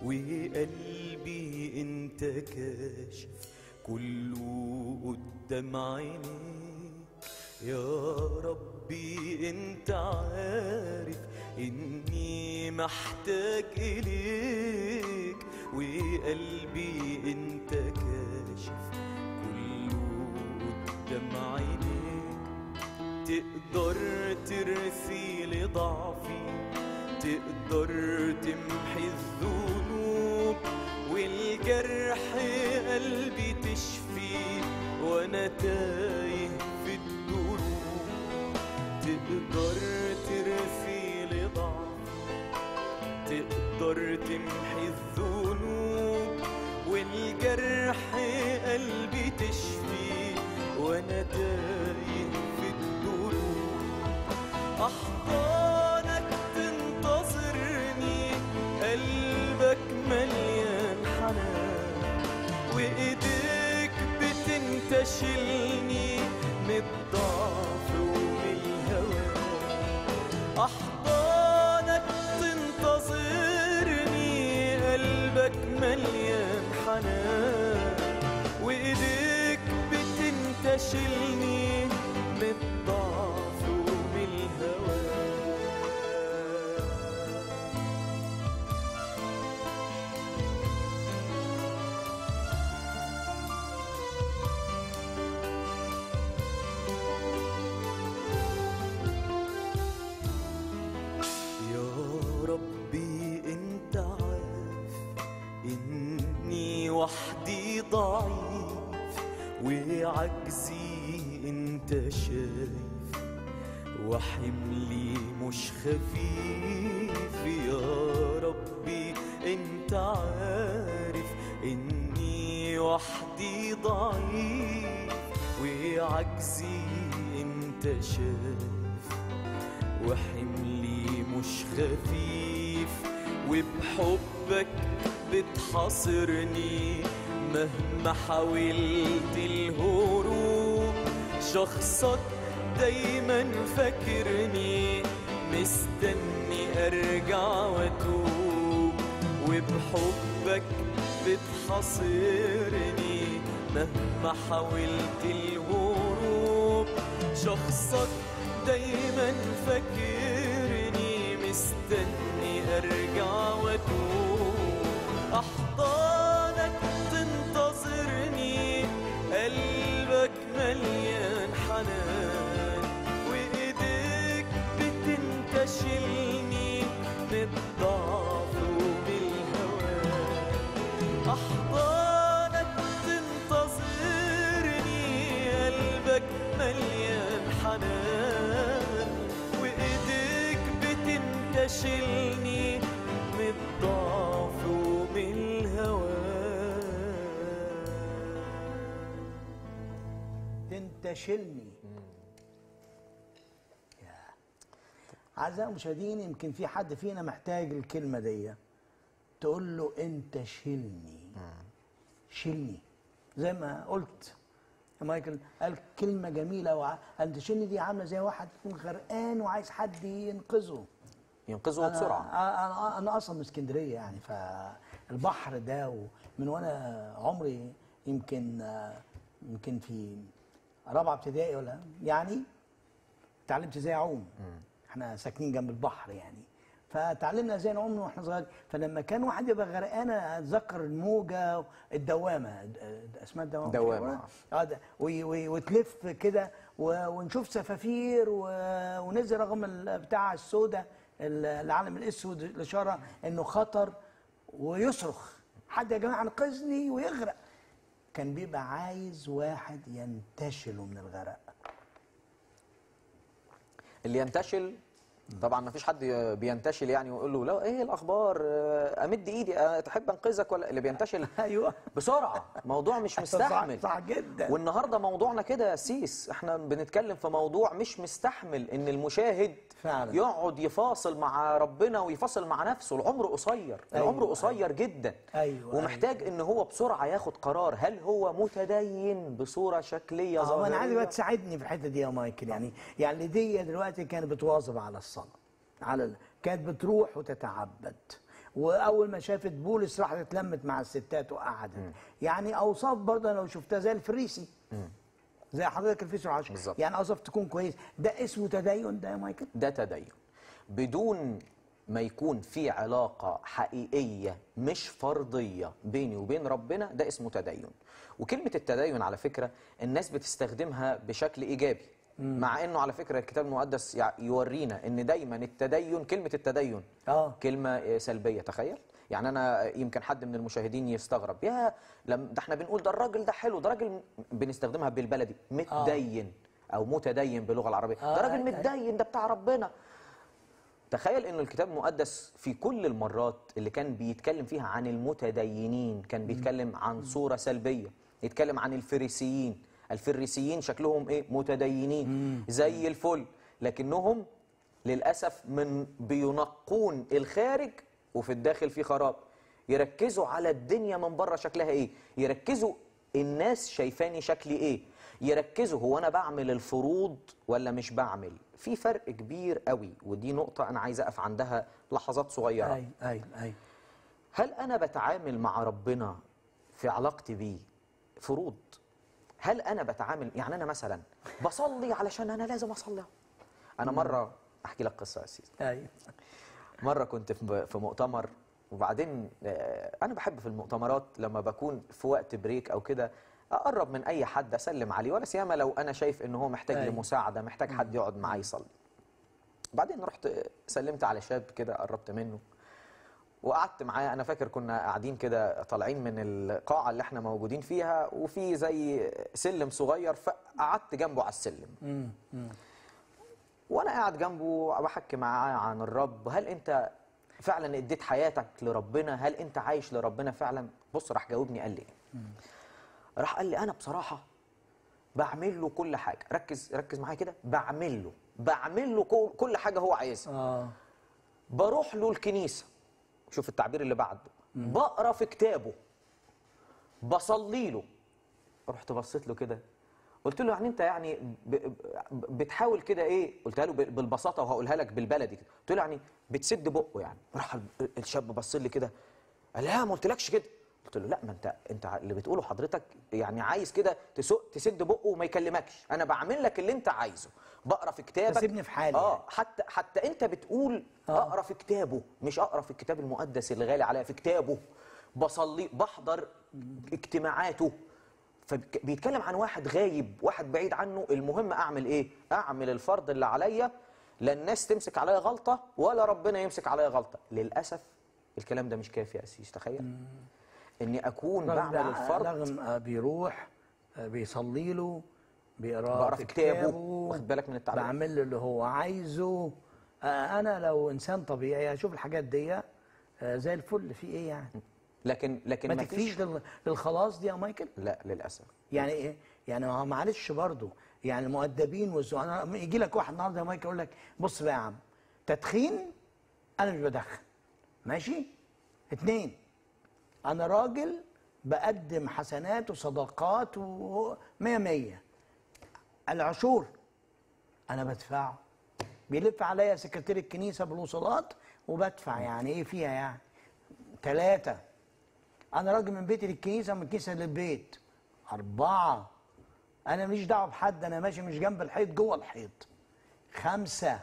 C: وقلبي انت كاشف كله قدام عينيك يا ربي انت عارف اني محتاج اليك وقلبي انت كاشف كله قدام عينيك تقدر ترثي لضعفي تقدر تمحي الذنوب والجرح قلبي تشفي وانا تايه في الدروب تقدر ترثي لضعف تقدر تمحي الذنوب والجرح قلبي تشفي وانا تايه في الدروب احضانك تنتظرني قلبك مليان حنان وايديك بتنتشلني من الضعف ومن الهوى احضانك تنتظرني قلبك مليان حنان وايديك بتنتشلني من الضعف ومن الهوى يا ربي انت عارف اني وحدي ضعيف وعجزي انت شايف وحملي مش خفيف يا ربي انت عارف اني وحدي ضعيف وعجزي انت شايف وحملي مش خفيف وبحبك بتحاصرني مهما حاولت الهروب شخصك دايما فاكرني مستني ارجع واتوب وبحبك بتحاصرني مهما حاولت الهروب شخصك دايما فاكرني مستني ارجع واتوب احضانك تنتظرني قلبك مليان حنان وايديك بتنتشلني من الضعف ومن الهوى احضانك تنتظرني قلبك مليان حنان وايديك بتنتشلني من الضعف ومن الهوى
A: تنتشلني يا. أعزائي المشاهدين يمكن في حد فينا محتاج الكلمة دي تقول له أنت شيلني شيلني زي ما قلت يا مايكل قال كلمة جميلة وع... أنت شيلني دي عاملة زي واحد يكون غرقان وعايز حد ينقذه
B: ينقذه بسرعه
A: انا انا, أنا اصلا من اسكندريه يعني فالبحر ده ومن وانا عمري يمكن آه، يمكن في رابعه ابتدائي ولا يعني اتعلمت ازاي اعوم احنا ساكنين جنب البحر يعني فتعلمنا ازاي نعوم من واحنا صغيرين فلما كان واحد يبقى غرقان أنا اتذكر الموجه الدوامه د- د- اسمها الدوامه مش
B: دوامة.
A: كده؟ اه ده وي- وي- وتلف كده و- ونشوف سفافير و- وننزل رغم ال- بتاع السوداء ال- العلم الاسود الاشاره انه خطر ويصرخ حد يا جماعه انقذني ويغرق كان بيبقى عايز واحد ينتشله من الغرق
B: اللي ينتشل طبعا ما فيش حد بينتشل يعني ويقول له لا ايه الاخبار آه، امد ايدي آه، تحب انقذك ولا اللي بينتشل
A: ايوه
B: بسرعه موضوع مش مستحمل
A: صح, صح جدا
B: والنهارده موضوعنا كده يا سيس احنا بنتكلم في موضوع مش مستحمل ان المشاهد
A: فعلا.
B: يقعد يفاصل مع ربنا ويفاصل مع نفسه العمر قصير العمر
A: أيوة،
B: قصير جدا
A: أيوة،
B: ومحتاج ان هو بسرعه ياخد قرار هل هو متدين بصوره شكليه
A: اه ما انا عايز بقى
B: ظاهريه
A: تساعدني في الحته دي يا مايكل يعني يعني ليديا دلوقتي كانت بتواظب على الصلاه على ال... كانت بتروح وتتعبد واول ما شافت بولس راحت اتلمت مع الستات وقعدت يعني اوصاف برضه لو شفتها زي الفريسي زي حضرتك الفريسي العشر
B: بالظبط.
A: يعني اوصاف تكون كويس ده اسمه تدين ده يا مايكل
B: ده تدين بدون ما يكون في علاقة حقيقية مش فرضية بيني وبين ربنا ده اسمه تدين وكلمة التدين على فكرة الناس بتستخدمها بشكل إيجابي مع انه على فكره الكتاب المقدس يع- يورينا ان دايما التدين كلمه التدين
A: اه
B: كلمه آه، سلبيه تخيل يعني انا يمكن حد من المشاهدين يستغرب يا لم ده احنا بنقول ده الراجل ده حلو ده راجل بنستخدمها بالبلدي متدين او متدين باللغه العربيه
A: آه،
B: ده راجل
A: أيوة.
B: متدين ده بتاع ربنا تخيل انه الكتاب المقدس في كل المرات اللي كان بيتكلم فيها عن المتدينين كان بيتكلم عن صورة سلبية يتكلم عن الفريسيين الفريسيين شكلهم ايه متدينين زي الفل لكنهم للأسف من بينقون الخارج وفي الداخل في خراب يركزوا على الدنيا من بره شكلها ايه يركزوا الناس شايفاني شكلي ايه يركزوا هو انا بعمل الفروض ولا مش بعمل في فرق كبير قوي ودي نقطة انا عايز اقف عندها لحظات صغيرة
A: ايوه ايوه ايوه
B: هل انا بتعامل مع ربنا في علاقتي بيه فروض هل انا بتعامل يعني انا مثلا بصلي علشان انا لازم اصلي انا مرة احكي لك قصة يا سيدي
A: ايوه
B: مرة كنت في في مؤتمر وبعدين آه، أنا بحب في المؤتمرات لما بكون في وقت بريك أو كده أقرب من أي حد أسلم عليه ولا سيما لو أنا شايف إن هو محتاج
A: أيوة.
B: لمساعدة محتاج حد يقعد معاه يصلي. بعدين رحت سلمت على شاب كده قربت منه وقعدت معاه أنا فاكر كنا قاعدين كده طالعين من القاعة اللي إحنا موجودين فيها وفي زي سلم صغير فقعدت جنبه على السلم.
A: مم، مم.
B: وانا قاعد جنبه بحكي معاه عن الرب هل انت فعلا اديت حياتك لربنا هل انت عايش لربنا فعلا بص راح جاوبني قال لي ايه راح قال لي انا بصراحه بعمل له كل حاجه ركز ركز معايا كده بعمل له بعمل له كل- كل حاجه هو عايزها
A: اه
B: بروح له الكنيسه شوف التعبير اللي بعده بقرا في كتابه بصلي له رحت بصيت له كده قلت له يعني انت يعني ب... ب... بتحاول كده ايه قلتها له ب- بالبساطه وهقولها لك بالبلدي كده قلت له يعني بتسد بقه يعني راح ال- الشاب بص لي كده قال لا ما قلتلكش كده قلت له لا ما انت انت اللي بتقوله حضرتك يعني عايز كده تسق تسد بقه وما يكلمكش انا بعمل لك اللي انت عايزه بقرا في كتابك
A: تسيبني في حالي
B: اه
A: يعني.
B: حتى حتى انت بتقول
A: آه.
B: اقرا في كتابه مش اقرا في الكتاب المقدس اللي غالي عليا في كتابه بصلي بحضر اجتماعاته فبيتكلم عن واحد غايب واحد بعيد عنه المهم اعمل ايه اعمل الفرض اللي عليا لا الناس تمسك عليا غلطه ولا ربنا يمسك عليا غلطه للاسف الكلام ده مش كافي يا اسيس تخيل اني اكون
A: الراجل
B: بعمل
A: ده
B: الفرض
A: رغم آه، بيروح آه، بيصلي له بيقرا
B: بقرا في كتابه، واخد بالك من التعبير؟
A: بعمل له اللي هو عايزه آه، انا لو انسان طبيعي هشوف الحاجات دي آه، زي الفل في ايه يعني
B: لكن لكن
A: ما
B: مفيش-
A: تكفيش لل- للخلاص دي يا مايكل
B: لا للاسف
A: يعني ايه يعني ما هو معلش برضه يعني المؤدبين والزو انا يجي لك واحد النهارده يا مايكل يقول لك بص بقى يا عم تدخين انا مش بدخن ماشي اتنين انا راجل بقدم حسنات وصدقات ومية مية العشور انا بدفعه بيلف عليا سكرتير الكنيسه بالوصولات وبدفع يعني ايه فيها يعني ثلاثه انا راجل من بيتي للكنيسه من الكنيسه للبيت اربعه انا ماليش دعوه بحد انا ماشي مش جنب الحيط جوه الحيط خمسه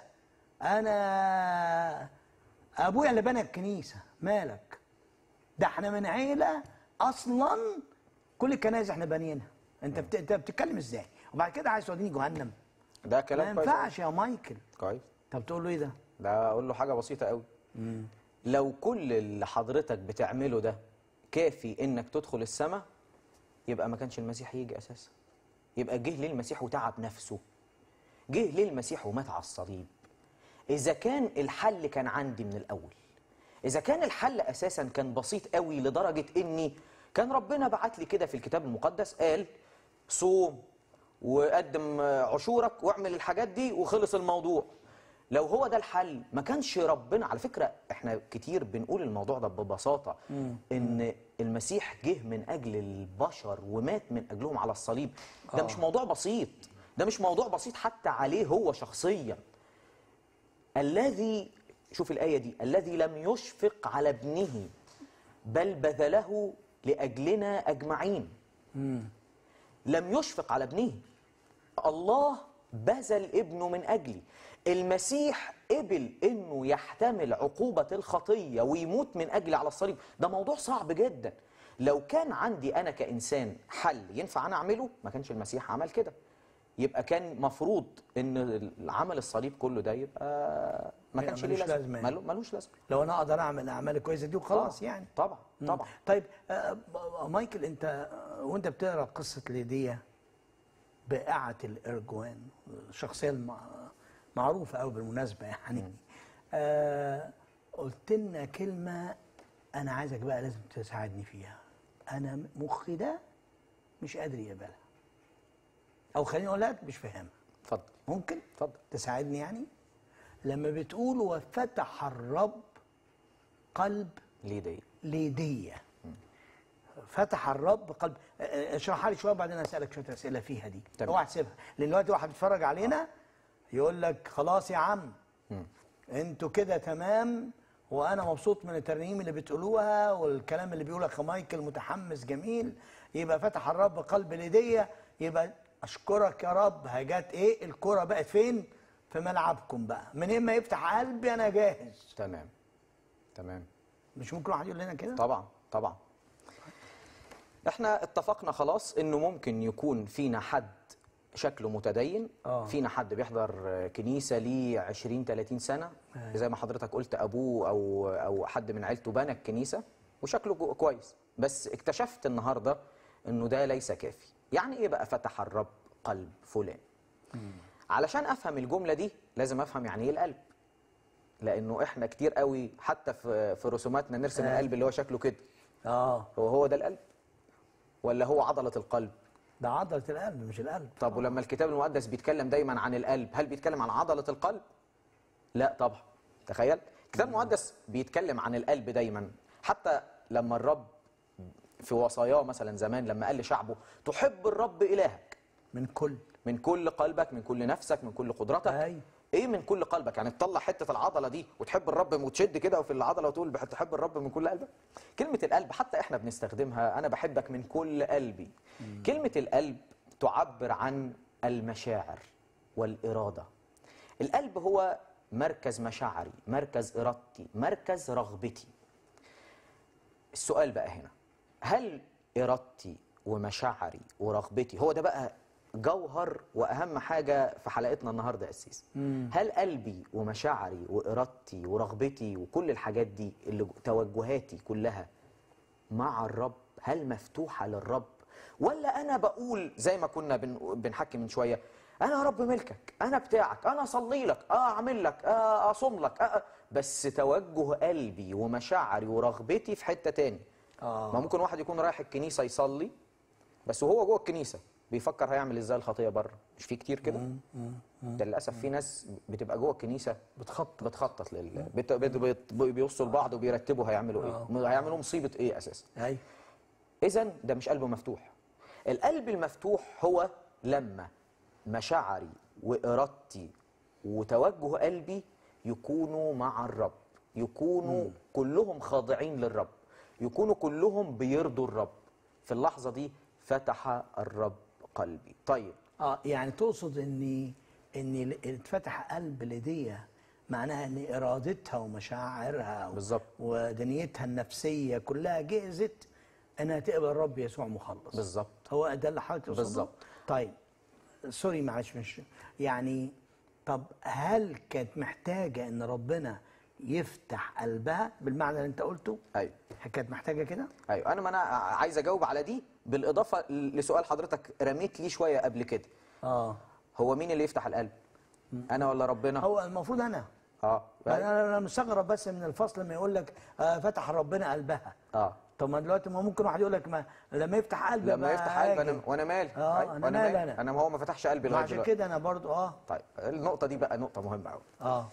A: انا ابويا اللي بنى الكنيسه مالك ده احنا من عيله اصلا كل الكنائس احنا بانيينها انت بت... انت بتتكلم ازاي وبعد كده عايز توديني جهنم
B: ده
A: ما
B: كلام كويس أوي.
A: ينفعش يا مايكل
B: كويس
A: طب تقول له ايه ده
B: ده اقول له حاجه بسيطه قوي لو كل اللي حضرتك بتعمله ده كافي انك تدخل السماء يبقى ما كانش المسيح يجي اساسا يبقى جه ليه المسيح وتعب نفسه جه ليه المسيح ومات على الصليب اذا كان الحل كان عندي من الاول اذا كان الحل اساسا كان بسيط قوي لدرجه اني كان ربنا بعت لي كده في الكتاب المقدس قال صوم وقدم عشورك واعمل الحاجات دي وخلص الموضوع لو هو ده الحل ما كانش ربنا على فكره احنا كتير بنقول الموضوع ده ببساطه ان المسيح جه من اجل البشر ومات من اجلهم على الصليب ده مش موضوع بسيط ده مش موضوع بسيط حتى عليه هو شخصيا الذي شوف الآية دي الذي لم يشفق على ابنه بل بذله لأجلنا أجمعين لم يشفق على ابنه الله بذل ابنه من أجلي المسيح قبل انه يحتمل عقوبة الخطية ويموت من اجلي على الصليب ده موضوع صعب جدا لو كان عندي انا كإنسان حل ينفع انا اعمله ما كانش المسيح عمل كده يبقى كان مفروض ان العمل الصليب كله ده يبقى ما
A: ما-
B: كانش ليه
A: ملوش
B: لازمه
A: لازمة يعني.
B: ملو- ملوش لازمه
A: لو انا اقدر اعمل الاعمال الكويسه دي وخلاص
B: طبعاً،
A: يعني
B: طبعا
A: مم.
B: طبعا
A: طيب آه، آه، مايكل انت آه، وانت بتقرا قصه ليديا بائعه الارجوان الشخصيه الم- معروفه قوي بالمناسبه يعني آه قلت لنا كلمه انا عايزك بقى لازم تساعدني فيها انا مخي ده مش قادر يقبلها او خليني اقول لك مش فاهمها
B: اتفضل
A: ممكن
B: اتفضل
A: تساعدني يعني لما بتقول وفتح الرب قلب
B: ليه ده
A: ليدية فتح الرب قلب اه، اه، اشرحها لي شويه بعدين اسالك شويه اسئله فيها دي
B: تمام.
A: اوعى تسيبها لان دلوقتي واحد بيتفرج علينا يقول لك خلاص يا عم انتوا كده تمام وانا مبسوط من الترنيم اللي بتقولوها والكلام اللي بيقوله اخ مايكل متحمس جميل يبقى فتح الرب قلب ليدية يبقى اشكرك يا رب هجات ايه الكرة بقت فين في ملعبكم بقى من ما يفتح قلبي انا جاهز
B: تمام تمام
A: مش ممكن واحد يقول لنا كده
B: طبعا طبعا احنا اتفقنا خلاص انه ممكن يكون فينا حد شكله متدين
A: آه.
B: فينا حد بيحضر كنيسه ليه 20 30 سنه زي ما حضرتك قلت ابوه او او حد من عيلته بنى الكنيسه وشكله جو- كويس بس اكتشفت النهارده انه ده ليس كافي يعني ايه بقى فتح الرب قلب فلان علشان افهم الجمله دي لازم افهم يعني ايه القلب لانه احنا كتير قوي حتى في في رسوماتنا نرسم
A: آه.
B: القلب اللي هو شكله كده
A: اه
B: هو هو ده القلب ولا هو عضلة القلب
A: ده عضلة القلب مش القلب
B: طب ولما الكتاب المقدس بيتكلم دايما عن القلب هل بيتكلم عن عضلة القلب لا طبعا تخيل الكتاب المقدس بيتكلم عن القلب دايما حتى لما الرب في وصاياه مثلا زمان لما قال لشعبه تحب الرب إلهك
A: من كل
B: من كل قلبك من كل نفسك من كل قدرتك
A: أيوة.
B: ايه من كل قلبك يعني تطلع حته العضله دي وتحب الرب وتشد كده وفي العضله وتقول بح- تحب الرب من كل قلبك كلمه القلب حتى احنا بنستخدمها انا بحبك من كل قلبي كلمه القلب تعبر عن المشاعر والاراده القلب هو مركز مشاعري مركز ارادتي مركز رغبتي السؤال بقى هنا هل ارادتي ومشاعري ورغبتي هو ده بقى جوهر واهم حاجه في حلقتنا النهارده يا اسيس هل قلبي ومشاعري وارادتي ورغبتي وكل الحاجات دي اللي جو- توجهاتي كلها مع الرب هل مفتوحه للرب ولا انا بقول زي ما كنا بن بنحكي من شويه انا يا رب ملكك انا بتاعك انا اصلي لك اه اعمل لك اه اصوم لك آه بس توجه قلبي ومشاعري ورغبتي في حته تاني
A: آه.
B: ما ممكن واحد يكون رايح الكنيسه يصلي بس وهو جوه الكنيسه بيفكر هيعمل ازاي الخطيه بره مش في كتير كده ده للاسف في ناس بتبقى جوه الكنيسه
A: بتخطط
B: بتخطط لل بت... بت... بت... بيبصوا لبعض وبيرتبوا هيعملوا ايه هيعملوا مصيبه ايه اساسا
A: ايوه
B: اذا ده مش قلب مفتوح القلب المفتوح هو لما مشاعري وارادتي وتوجه قلبي يكونوا مع الرب يكونوا كلهم خاضعين للرب يكونوا كلهم بيرضوا الرب في اللحظه دي فتح الرب قلبي طيب
A: اه يعني تقصد ان ان ال- اتفتح قلب لدية معناها ان ارادتها ومشاعرها و-
B: بالظبط.
A: ودنيتها النفسيه كلها جهزت انها تقبل الرب يسوع مخلص
B: بالظبط.
A: هو ده اللي حضرتك تقصده؟
B: بالظبط.
A: طيب سوري معلش مش يعني طب هل كانت محتاجه ان ربنا يفتح قلبها بالمعنى اللي انت قلته؟
B: ايوه
A: كانت محتاجه كده؟
B: ايوه انا ما انا عايز اجاوب على دي بالاضافه لسؤال حضرتك رميت ليه شويه قبل كده
A: اه
B: هو مين اللي يفتح القلب انا ولا ربنا
A: هو المفروض انا
B: اه
A: انا انا مستغرب بس من الفصل لما يقول لك آه فتح ربنا قلبها
B: اه
A: طب ما دلوقتي ما ممكن واحد يقول لك ما لما يفتح قلبي
B: لما
A: بقى
B: يفتح قلب انا
A: هاجي.
B: وانا مالي
A: اه
B: أيوة،
A: انا
B: وأنا
A: مالي
B: مالي.
A: انا
B: انا ما هو ما فتحش قلبي
A: ما
B: لغايه
A: عشان
B: دلوقتي
A: كده انا برضو اه
B: طيب النقطه دي بقى نقطه مهمه قوي
A: اه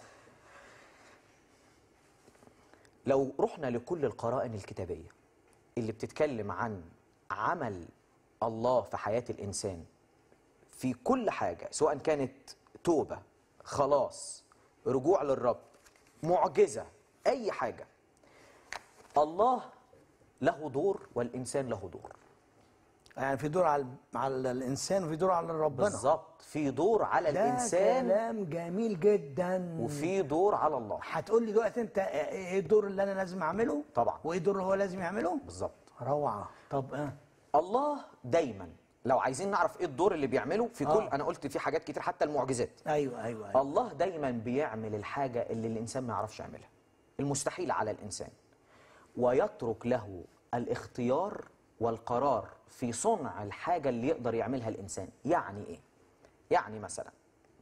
B: لو رحنا لكل القرائن الكتابيه اللي بتتكلم عن عمل الله في حياه الانسان في كل حاجه سواء كانت توبه خلاص رجوع للرب معجزه اي حاجه الله له دور والانسان له دور
A: يعني في دور على على الانسان وفي دور على ربنا
B: بالظبط في دور على
A: ده
B: الانسان
A: كلام جميل جدا
B: وفي دور على الله
A: هتقول لي دلوقتي انت ايه الدور اللي انا لازم اعمله؟
B: طبعا.
A: وايه الدور اللي هو لازم يعمله؟
B: بالظبط
A: روعه طب اه
B: الله دايما لو عايزين نعرف ايه الدور اللي بيعمله في كل
A: آه.
B: انا قلت في حاجات كتير حتى المعجزات
A: ايوه ايوه, أيوة.
B: الله دايما بيعمل الحاجة اللي الإنسان ما يعرفش يعملها المستحيل على الإنسان ويترك له الاختيار والقرار في صنع الحاجة اللي يقدر يعملها الإنسان يعني إيه؟ يعني مثلا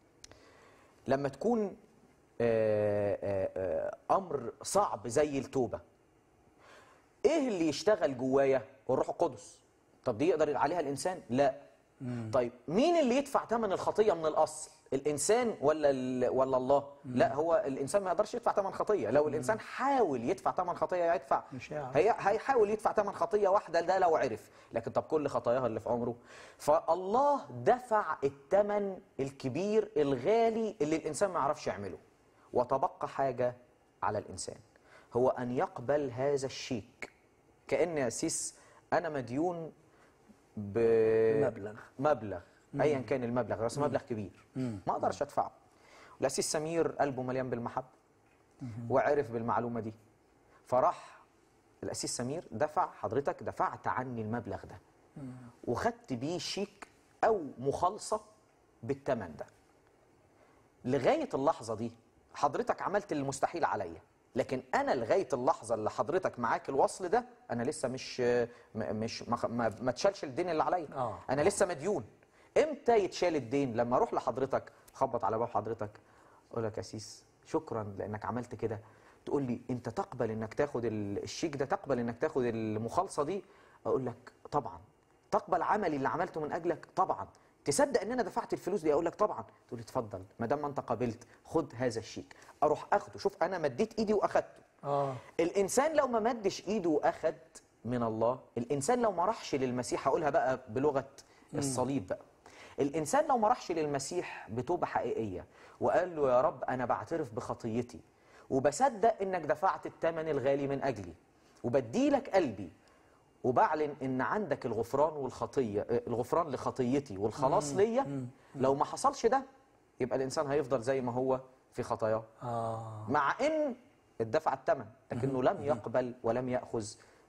B: لما تكون آه، آه، آه، أمر صعب زي التوبة ايه اللي يشتغل جوايا والروح القدس طب دي يقدر عليها الانسان لا طيب مين اللي يدفع ثمن الخطيه من الاصل الانسان ولا ال... ولا الله لا هو الانسان ما يقدرش يدفع ثمن خطيه لو الانسان حاول يدفع ثمن خطيه يدفع
A: مش هيعرف.
B: هي... هيحاول يدفع ثمن خطيه واحده ده لو عرف لكن طب كل خطاياها اللي في عمره فالله دفع الثمن الكبير الغالي اللي الانسان ما يعرفش يعمله وتبقى حاجه على الانسان هو ان يقبل هذا الشيك كان يا سيس انا مديون
A: مبلغ.
B: مبلغ ايا كان المبلغ بس مبلغ كبير ما اقدرش ادفعه الاسيس سمير قلبه مليان بالمحبه وعرف بالمعلومه دي فراح الاسيس سمير دفع حضرتك دفعت عني المبلغ ده وخدت بيه شيك او مخالصه بالثمن ده لغايه اللحظه دي حضرتك عملت المستحيل عليا لكن انا لغايه اللحظه اللي حضرتك معاك الوصل ده انا لسه مش م- مش ما ما, ما اتشالش الدين اللي عليا
A: آه.
B: انا لسه مديون امتى يتشال الدين لما اروح لحضرتك خبط على باب حضرتك اقول لك يا سيس شكرا لانك عملت كده تقول لي انت تقبل انك تاخد ال- الشيك ده تقبل انك تاخد المخالصه دي اقول لك طبعا تقبل عملي اللي عملته من اجلك طبعا تصدق ان انا دفعت الفلوس دي اقول لك طبعا تقول لي اتفضل ما دام انت قبلت خد هذا الشيك اروح اخده شوف انا مديت ايدي واخدته
A: اه
B: الانسان لو ما مدش ايده واخد من الله الانسان لو ما راحش للمسيح هقولها بقى بلغه الصليب بقى الانسان لو ما راحش للمسيح بتوبه حقيقيه وقال له يا رب انا بعترف بخطيتي وبصدق انك دفعت الثمن الغالي من اجلي وبديلك قلبي وبعلن ان عندك الغفران والخطيه آه، الغفران لخطيتي والخلاص ليا لو ما حصلش ده يبقى الانسان هيفضل زي ما هو في خطاياه
A: اه
B: مع ان اتدفع الثمن لكنه لم يقبل ولم ياخذ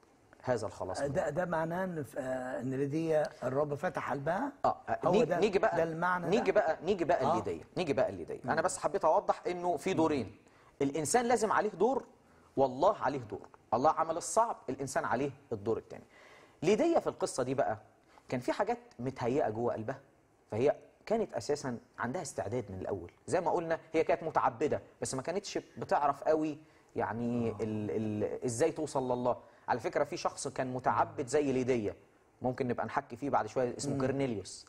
B: هذا الخلاص منه.
A: ده ده معناه ان ف- آه، ان ليديا الرب فتح قلبها
B: اه
A: هو
B: نيجي,
A: ده
B: نيجي بقى
A: ده المعنى
B: نيجي
A: ده؟
B: بقى نيجي بقى
A: آه.
B: الليديه نيجي بقى الليديه انا بس حبيت اوضح انه في دورين الانسان لازم عليه دور والله عليه دور الله عمل الصعب الانسان عليه الدور الثاني ليديه في القصه دي بقى كان في حاجات متهيئه جوه قلبها فهي كانت اساسا عندها استعداد من الاول زي ما قلنا هي كانت متعبده بس ما كانتش بتعرف قوي يعني ال ال ازاي توصل لله على فكره في شخص كان متعبد زي ليديه ممكن نبقى نحكي فيه بعد شويه اسمه كورنيليوس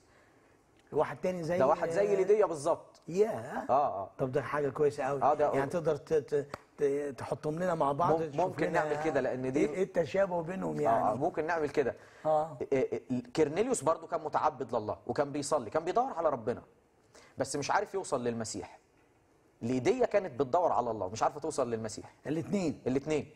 A: واحد تاني زي
B: ده واحد زي ليديا بالظبط
A: يا
B: اه اه
A: طب ده حاجه كويسه قوي
B: آه، ده-
A: يعني تقدر ت- ت- ت- تحطهم لنا مع بعض
B: مم-
A: تشوف
B: ممكن
A: لنا
B: نعمل كده، لأن دي-
A: ايه إيه التشابه بينهم
B: آه
A: يعني
B: ممكن نعمل كده
A: اه
B: إيه- إيه- كيرنيليوس برضو كان متعبد لله وكان بيصلي كان بيدور على ربنا بس مش عارف يوصل للمسيح ليديا كانت بتدور على الله مش عارفه توصل للمسيح
A: الاثنين
B: الاثنين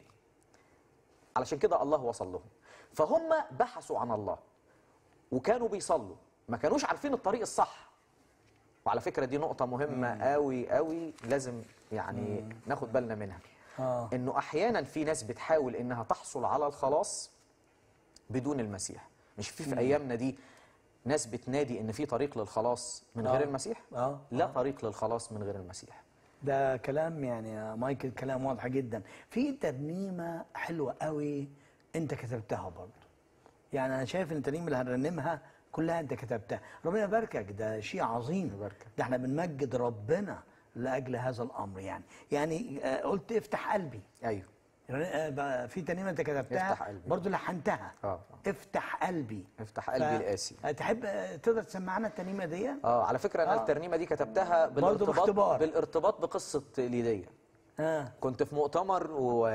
B: علشان كده الله وصل لهم فهم بحثوا عن الله وكانوا بيصلوا ما كانوش عارفين الطريق الصح وعلى فكره دي نقطه مهمه قوي قوي لازم يعني ناخد بالنا منها
A: اه
B: انه احيانا في ناس بتحاول انها تحصل على الخلاص بدون المسيح مش في في ايامنا دي ناس بتنادي ان في طريق للخلاص من غير
A: آه.
B: المسيح
A: اه
B: لا طريق للخلاص من غير المسيح
A: ده كلام يعني يا مايكل كلام واضح جدا في ترنيمه حلوه قوي انت كتبتها برضه يعني انا شايف ان الترنيمه اللي هنرنمها كلها انت كتبتها ربنا يباركك ده شيء عظيم
B: يباركك.
A: ده احنا بنمجد ربنا لاجل هذا الامر يعني يعني آه، قلت افتح قلبي
B: ايوه
A: آه، بقى في ترنيمه انت كتبتها
B: افتح قلبي.
A: برضه لحنتها
B: آه.
A: افتح قلبي
B: افتح قلبي القاسي
A: تحب آه، تقدر تسمعنا الترنيمه دي
B: اه على فكره انا
A: آه.
B: الترنيمه دي كتبتها
A: برضه
B: بالارتباط
A: باختبار.
B: بالارتباط بقصه ليديا
A: اه
B: كنت في مؤتمر و...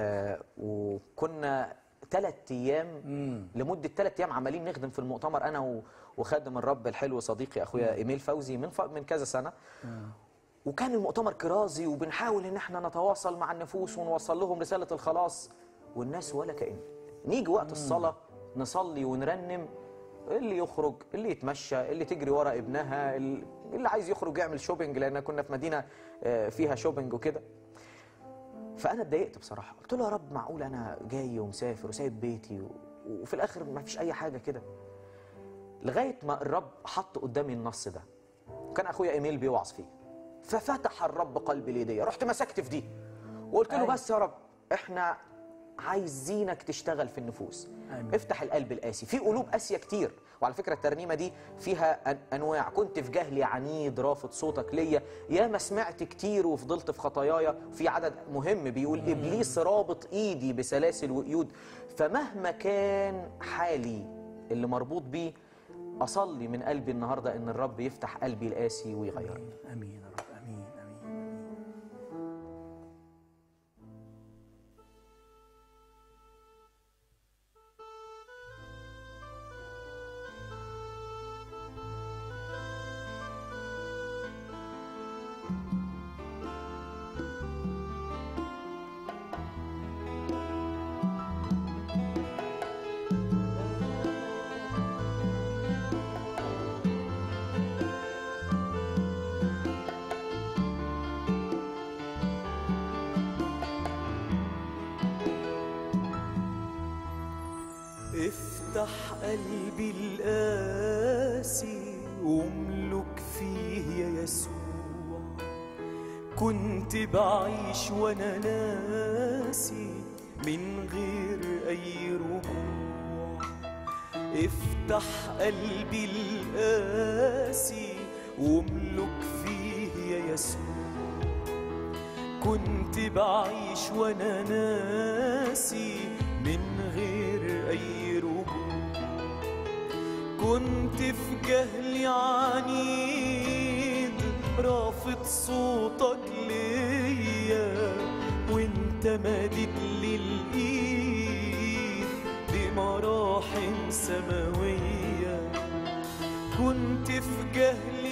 B: وكنا ثلاث ايام لمده ثلاث ايام عمالين نخدم في المؤتمر انا و... وخادم الرب الحلو صديقي اخويا ايميل فوزي من ف... من كذا سنه وكان المؤتمر كرازي وبنحاول ان احنا نتواصل مع النفوس ونوصل لهم رساله الخلاص والناس ولا كأن نيجي وقت الصلاه نصلي ونرنم اللي يخرج اللي يتمشى اللي تجري ورا ابنها اللي عايز يخرج يعمل شوبينج لان كنا في مدينه آه، فيها شوبينج وكده فانا اتضايقت بصراحه قلت له يا رب معقول انا جاي ومسافر وسايب بيتي و... وفي الاخر ما فيش اي حاجه كده لغايه ما الرب حط قدامي النص ده كان اخويا ايميل بيوعظ فيه ففتح الرب قلبي ليديا رحت مسكت في دي وقلت له
A: أيوة.
B: بس يا رب احنا عايزينك تشتغل في النفوس
A: آمين.
B: افتح القلب القاسي في قلوب قاسيه كتير وعلى فكره الترنيمه دي فيها أن- انواع كنت في جهلي عنيد رافض صوتك ليا يا ما سمعت كتير وفضلت في خطاياي في عدد مهم بيقول ابليس رابط ايدي بسلاسل وقيود فمهما كان حالي اللي مربوط بيه اصلي من قلبي النهارده ان الرب يفتح قلبي القاسي ويغيرني
A: امين يا رب امين امين امين
C: افتح قلبي القاسي واملك فيه يا يسوع كنت بعيش وانا ناسي من غير اي رجوع افتح قلبي القاسي واملك فيه يا يسوع كنت بعيش وانا ناسي من غير اي رجوع كنت في جهلي عنيد رافض صوتك ليا وانت مادد لي الايد بمراحم سماويه كنت في جهلي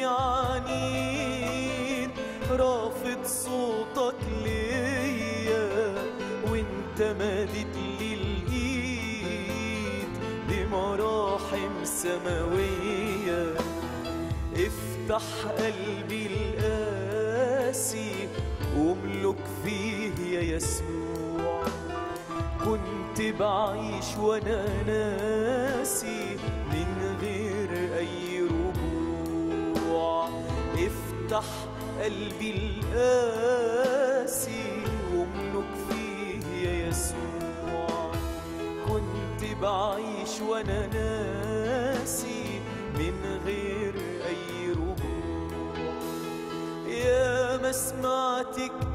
C: عنيد رافض صوتك ليا وانت مادد لي الايد بمراحم سماويه افتح قلبي القاسي واملك فيه يا يسوع كنت بعيش وانا ناسي من غير اي رجوع افتح قلبي القاسي واملك فيه يا يسوع كنت بعيش وانا ناسي من غير اي رجوع يا ما سمعت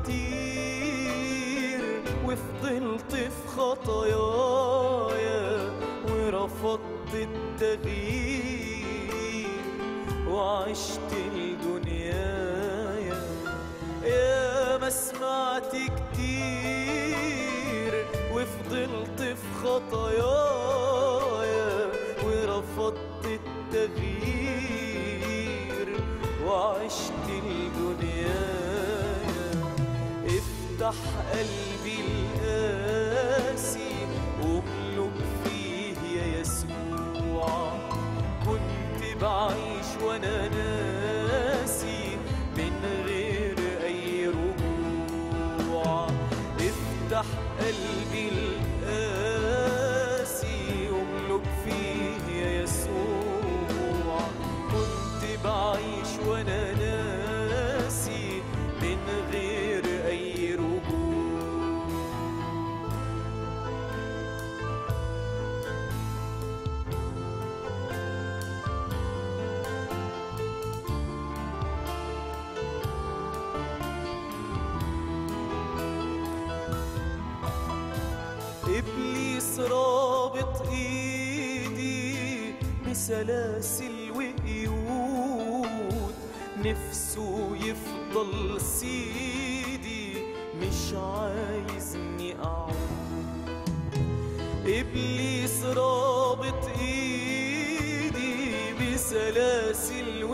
C: كتير وفضلت في خطايايا ورفضت التغيير وعشت الدنيايا يا ما سمعت كتير وفضلت في خطايايا ورفضت التغيير وعشت الدنيايا افتح قلبي القاسي واملك فيه يا يسوع كنت بعيش وانا ناسي من غير اي رجوع افتح قلبي القاسي واملك فيه يا يسوع كنت بعيش وانا ناسي من غير اي رجوع ابليس رابط ايدي بسلاسل وقيود نفسه يفضل سيدي مش عايزني اعود ابليس رابط ايدي بسلاسل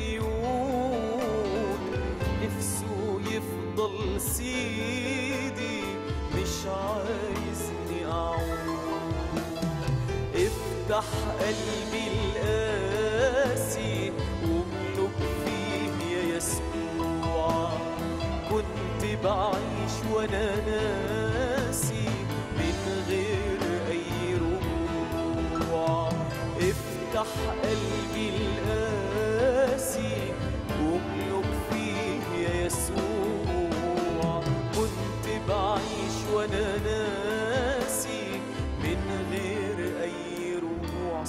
C: وقيود نفسه يفضل سيدي مش عايزني اعود افتح قلبي القاسي واملك فيه يا يسوع كنت بعيش وانا ناسي من غير اي رجوع افتح قلبي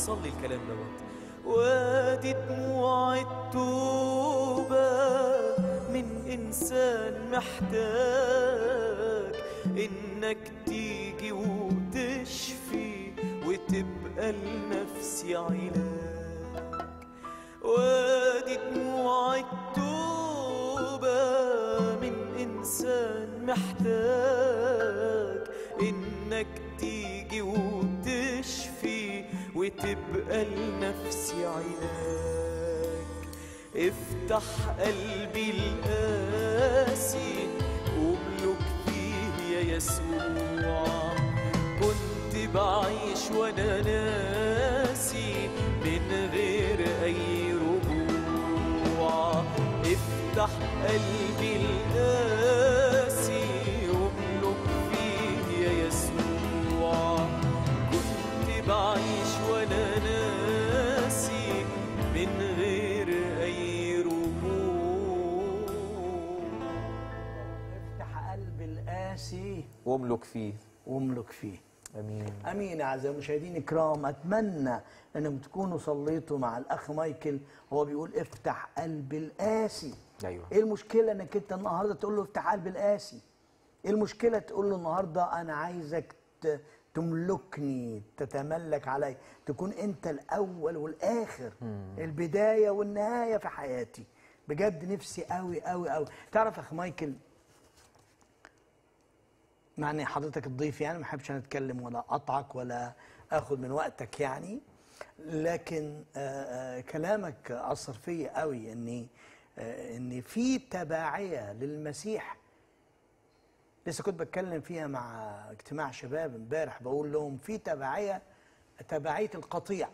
C: صلي الكلام دوت وادي دموع التوبة من إنسان محتاج إنك تيجي وتشفي وتبقى لنفسي علاج وادي دموع التوبة من إنسان محتاج إنك تيجي وتشفي وتبقى لنفسي علاج افتح قلبي القاسي واملك فيه يا يسوع كنت بعيش وانا ناسي من غير اي رجوع افتح قلبي القاسي واملك فيه يا يسوع كنت بعيش وانا ناسي من غير اي رجوع
A: افتح قلب القاسي
B: واملك فيه
A: واملك فيه
B: امين
A: امين اعزائي المشاهدين الكرام اتمنى انكم تكونوا صليتوا مع الاخ مايكل هو بيقول افتح قلب القاسي
B: ايوه
A: ايه المشكله انك انت النهارده تقول له افتح قلب القاسي ايه المشكله تقول له النهارده انا عايزك ت- تملكني تتملك علي تكون انت الاول والاخر البدايه والنهايه في حياتي بجد نفسي قوي قوي قوي تعرف يا اخ مايكل مع ان حضرتك الضيف يعني ما احبش انا اتكلم ولا اقطعك ولا اخد من وقتك يعني لكن آه، آه، كلامك اثر فيا قوي اني آه، ان في تبعيه للمسيح لسه كنت بتكلم فيها مع اجتماع شباب امبارح بقول لهم في تبعيه تبعيه القطيع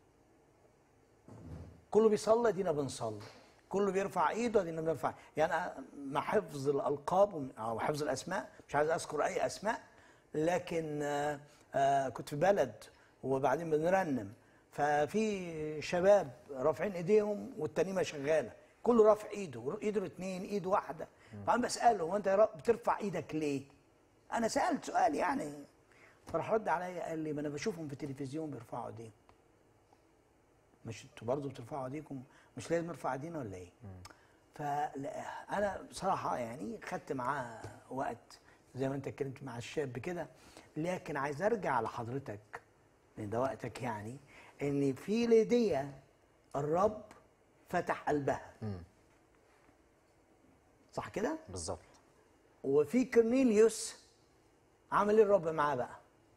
A: كله بيصلي دينا بنصلي كله بيرفع ايده دينا بنرفع يعني أنا مع حفظ الالقاب وم- او حفظ الاسماء مش عايز اذكر اي اسماء لكن آه، آه، كنت في بلد وبعدين بنرنم ففي شباب رافعين ايديهم والتنيمه شغاله كله رافع ايده ايده الاثنين ايد واحده فانا بساله هو انت يا رب بترفع ايدك ليه؟ انا سالت سؤال يعني فراح رد عليا قال لي ما انا بشوفهم في التلفزيون بيرفعوا ايديهم مش انتوا برضه بترفعوا ايديكم مش لازم ارفع ايدينا ولا ايه؟ فانا بصراحه يعني خدت معاه وقت زي ما انت اتكلمت مع الشاب كده لكن عايز ارجع لحضرتك لان ده وقتك يعني ان في ليديا الرب فتح قلبها صح كده؟
B: بالظبط
A: وفي كورنيليوس عمل ايه الرب معاه بقى؟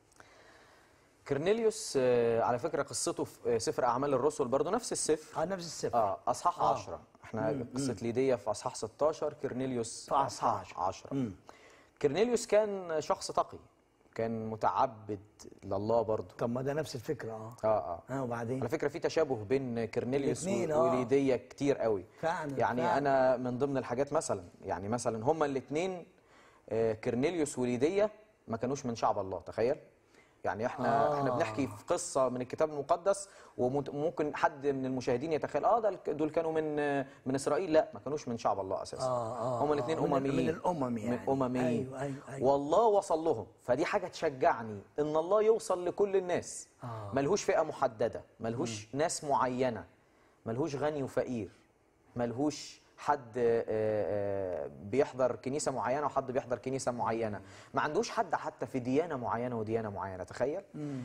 B: كرنيليوس آه، على فكره قصته في آه، سفر اعمال الرسل برضه نفس السفر
A: اه نفس السفر
B: اه اصحاح
A: آه.
B: 10 احنا قصه ليديا في اصحاح 16 كرنيليوس
A: في أصحاح
B: 10 كرنيليوس كان شخص تقي كان متعبد لله برضه
A: طب ما ده نفس الفكره اه
B: اه اه
A: اه وبعدين
B: على فكره في تشابه بين كرنيليوس
A: الاتنين،
B: و-
A: آه.
B: وليديا كتير قوي
A: فعلا،
B: يعني
A: فعلا.
B: انا من ضمن الحاجات مثلا يعني مثلا هما الاثنين كرنيليوس وليديا ما كانوش من شعب الله تخيل يعني احنا
A: آه.
B: آه. احنا بنحكي في قصه من الكتاب المقدس وممكن حد من المشاهدين يتخيل اه ده الك- دول كانوا من آه، من اسرائيل لا ما كانوش من شعب الله اساسا
A: آه، آه،
B: هما الاثنين
A: آه، من-
B: امميين
A: من الأمم يعني.
B: من امميين
A: أيوة، أيوة، أيوة.
B: والله وصل لهم فدي حاجه تشجعني ان الله يوصل لكل الناس
A: آه.
B: ملهوش فئه محدده ملهوش ناس معينه ملهوش غني وفقير ملهوش حد آه، آه، بيحضر كنيسه معينه وحد بيحضر كنيسه معينه ما عندوش حد حتى في ديانه معينه وديانه معينه تخيل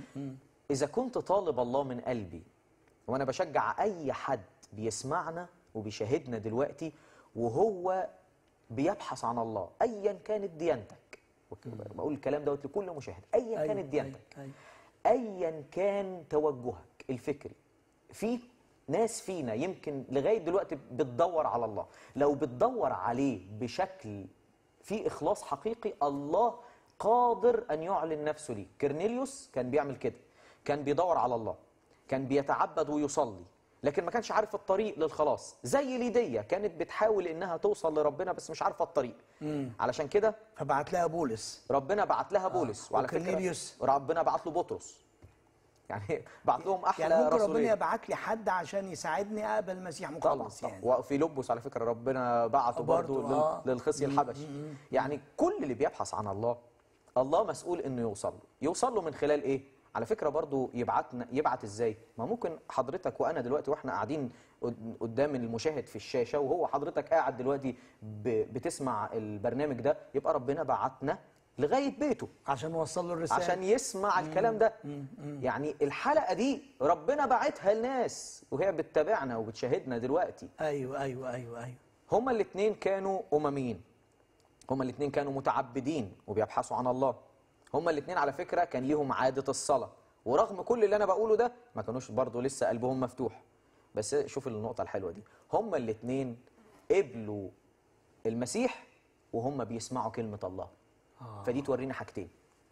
B: اذا كنت طالب الله من قلبي وانا بشجع اي حد بيسمعنا وبيشاهدنا دلوقتي وهو بيبحث عن الله ايا كانت ديانتك بقول الكلام دوت لكل مشاهد ايا
A: أيوة،
B: كانت ديانتك
A: أيوة،
B: ايا كان توجهك الفكري في ناس فينا يمكن لغايه دلوقتي بتدور على الله لو بتدور عليه بشكل في اخلاص حقيقي الله قادر ان يعلن نفسه ليك كرنيليوس كان بيعمل كده كان بيدور على الله كان بيتعبد ويصلي لكن ما كانش عارف الطريق للخلاص زي ليديا كانت بتحاول انها توصل لربنا بس مش عارفه الطريق علشان كده
A: فبعت لها بولس
B: ربنا بعت لها بولس وعلى
A: وكرنيليوس.
B: فكره ربنا بعت له بطرس يعني بعت لهم احلى
A: يعني ممكن ربنا
B: رسولين
A: يبعت لي حد عشان يساعدني اقبل المسيح مخلص
B: طبعا
A: يعني
B: وفي لبس على فكره ربنا بعته
A: برضو،
B: برضه
A: آه.
B: لل- للخصي الحبشي يعني كل اللي بيبحث عن الله الله مسؤول انه يوصل له يوصل له من خلال ايه على فكره برضو يبعتنا يبعت ازاي ما ممكن حضرتك وانا دلوقتي واحنا قاعدين قد- قدام المشاهد في الشاشه وهو حضرتك قاعد دلوقتي ب- بتسمع البرنامج ده يبقى ربنا بعتنا لغايه بيته
A: عشان نوصل له الرساله
B: عشان يسمع الكلام ده يعني الحلقه دي ربنا بعتها لناس وهي بتتابعنا وبتشاهدنا دلوقتي
A: ايوه ايوه ايوه ايوه
B: هما الاثنين كانوا امميين هما الاثنين كانوا متعبدين وبيبحثوا عن الله هما الاثنين على فكره كان ليهم عاده الصلاه ورغم كل اللي انا بقوله ده ما كانوش برضه لسه قلبهم مفتوح بس شوف النقطه الحلوه دي هما الاثنين قبلوا المسيح وهم بيسمعوا كلمه الله فدي تورينا حاجتين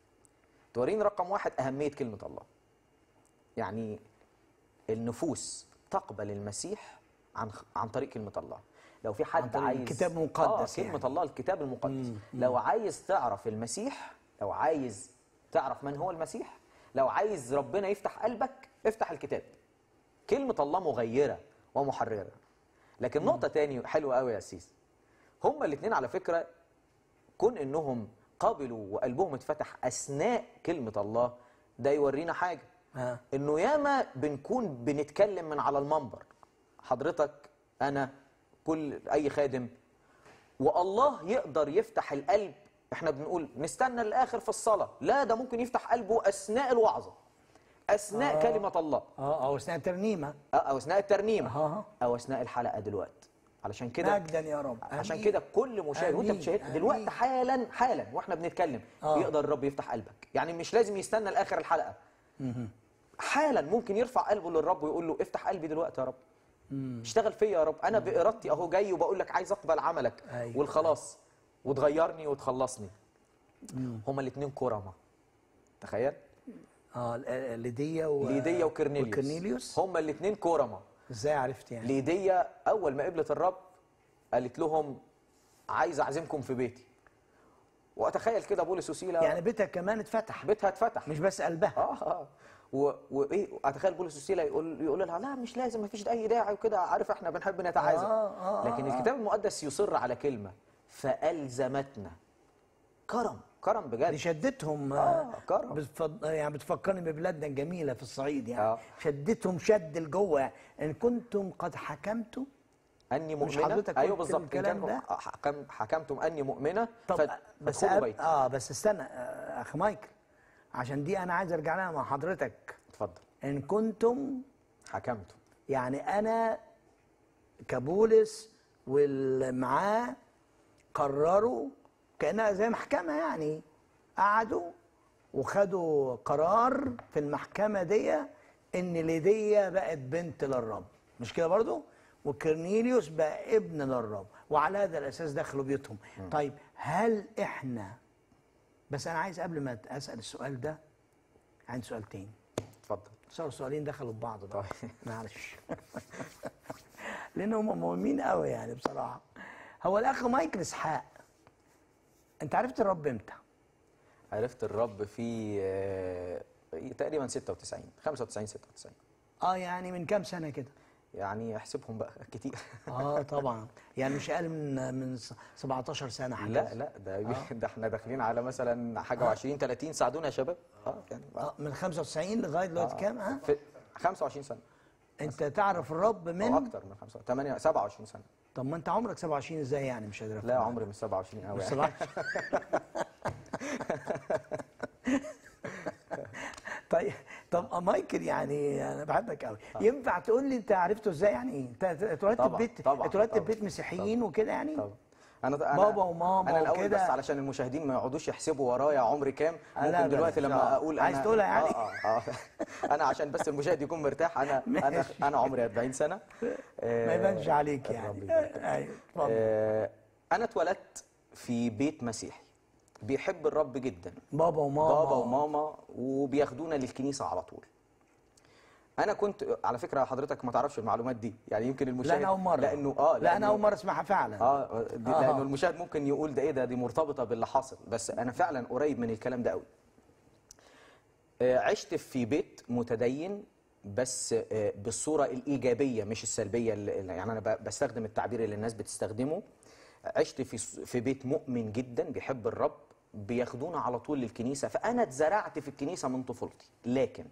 B: تورينا رقم واحد اهميه كلمه الله يعني النفوس تقبل المسيح عن عن طريق كلمه الله لو في حد
A: طريق
B: عايز
A: الكتاب المقدس
B: آه كلمه
A: يعني.
B: الله الكتاب المقدس لو عايز تعرف المسيح لو عايز تعرف من هو المسيح لو عايز ربنا يفتح قلبك افتح الكتاب كلمه الله مغيره ومحرره لكن نقطه تاني حلوه قوي يا سيس هما الاثنين على فكره كون انهم قبلوا وقلبهم اتفتح اثناء كلمه الله ده يورينا حاجه
A: ها.
B: انه ياما بنكون بنتكلم من على المنبر حضرتك انا كل اي خادم والله يقدر يفتح القلب احنا بنقول نستنى الاخر في الصلاه لا ده ممكن يفتح قلبه اثناء الوعظه اثناء
A: آه.
B: كلمه الله
A: اه او اثناء ترنيمه
B: أه، او اثناء الترنيمه
A: أها.
B: او اثناء الحلقه دلوقتي علشان كده
A: مجدا يا رب
B: عشان
A: آمين.
B: كده كل مشاهد وانت
A: آمين.
B: بتشاهد
A: آمين.
B: دلوقتي حالا حالا واحنا بنتكلم
A: آه.
B: يقدر الرب يفتح قلبك يعني مش لازم يستنى لاخر الحلقه حالا ممكن يرفع قلبه للرب ويقول له افتح قلبي دلوقتي يا رب اشتغل فيا يا رب انا بارادتي اهو جاي وبقول لك عايز اقبل عملك
A: أيوة.
B: والخلاص وتغيرني وتخلصني هما الاثنين كرمه تخيل
A: اه ل- ليديا و...
B: ليديا وكرنيليوس
A: وكرنيليوس
B: هما الاثنين كرمه
A: ازاي عرفت يعني
B: ليديا اول ما قبلت الرب قالت لهم عايز اعزمكم في بيتي واتخيل كده بولس وسيله
A: يعني بيتها كمان اتفتح
B: بيتها اتفتح
A: مش بس قلبها
B: اه اه و- وايه اتخيل بولس وسيله يقول يقول لها لا مش لازم ما فيش اي داعي وكده عارف احنا بنحب نتعازم
A: آه، آه،
B: لكن
A: آه.
B: الكتاب المقدس يصر على كلمه فالزمتنا كرم كرم
A: دي
B: بجد
A: شدتهم
B: آه، كرم.
A: بتفض... يعني بتفكرني ببلادنا الجميله في الصعيد يعني
B: آه.
A: شدتهم شد لجوه يعني. ان كنتم قد حكمتم
B: اني
A: مش
B: مؤمنه
A: حضرتك
B: ايوه
A: قلت
B: بالظبط إن
A: الكلام
B: كان
A: ده؟
B: حكم حكمتم اني مؤمنه
A: طب
B: فاد-
A: بس
B: فادخلوا
A: أب...
B: بيتي
A: اه بس استنى آه، اخ مايكل عشان دي انا عايز ارجع لها مع حضرتك
B: اتفضل
A: ان كنتم
B: حكمتم
A: يعني انا كبولس واللي معاه قرروا كانها زي محكمه يعني قعدوا وخدوا قرار في المحكمه دي ان ليديا بقت بنت للرب مش كده برضو وكرنيليوس بقى ابن للرب وعلى هذا الاساس دخلوا بيوتهم طيب هل احنا بس انا عايز قبل ما اسال السؤال ده عندي سؤال تاني
B: اتفضل
A: صاروا سؤالين دخلوا في بعض بقى
B: طيب.
A: معلش لان هم مهمين قوي يعني بصراحه هو الاخ مايكل اسحاق انت عرفت الرب امتى؟
B: عرفت الرب في آه، تقريبا 96 95 96
A: اه يعني من كام سنه كده؟
B: يعني احسبهم بقى كتير
A: اه طبعا يعني مش اقل من من 17 سنه حاجه
B: لا لا ده ده احنا داخلين على مثلا حاجه و20 30 ساعدونا يا شباب اه يعني
A: آه من 95 لغايه دلوقتي كام ها؟
B: في 25 سنه
A: انت تعرف الرب
B: او
A: من
B: اكتر من 5 8 27 سنه
A: طب ما انت عمرك 27 ازاي يعني مش قادر
B: لا
A: أفهم.
B: عمري مش 27 قوي
A: مش
B: يعني
A: 17 طيب طب مايكل يعني انا بحبك قوي ينفع تقول لي انت عرفته ازاي يعني ايه انت اتولدت في
B: طبعاً،
A: بيت
B: طبعاً،
A: اتولدت في
B: طبعاً،
A: بيت مسيحيين وكده يعني
B: طبعا انا أنا
A: بابا وماما
B: انا الاول
A: وكده.
B: بس علشان المشاهدين ما يقعدوش يحسبوا ورايا عمري كام
A: لا، لا،
B: ممكن دلوقتي
A: لا.
B: لما اقول
A: عايز
B: أنا
A: تقولها يعني؟
B: اه اه, آه. انا عشان بس المشاهد يكون مرتاح انا انا
A: ماشي.
B: انا عمري 40 سنه آه،
A: ما يبانش عليك
B: الرب
A: يعني
B: يبارك.
A: ايوه اتفضل
B: آه، انا اتولدت في بيت مسيحي بيحب الرب جدا
A: بابا وماما
B: بابا وماما وبياخدونا للكنيسه على طول انا كنت على فكره حضرتك ما تعرفش المعلومات دي يعني يمكن المشاهد
A: لا انا اول مره
B: لانه اه
A: لا انا
B: لأنه-
A: اول مره اسمعها فعلا
B: اه دي
A: آه.
B: لانه المشاهد ممكن يقول ده ايه ده دي مرتبطه باللي حاصل بس انا فعلا قريب من الكلام ده قوي آه، عشت في بيت متدين بس آه، بالصوره الايجابيه مش السلبيه اللي يعني انا ب- بستخدم التعبير اللي الناس بتستخدمه عشت في في بيت مؤمن جدا بيحب الرب بياخدونا على طول للكنيسه فانا اتزرعت في الكنيسه من طفولتي لكن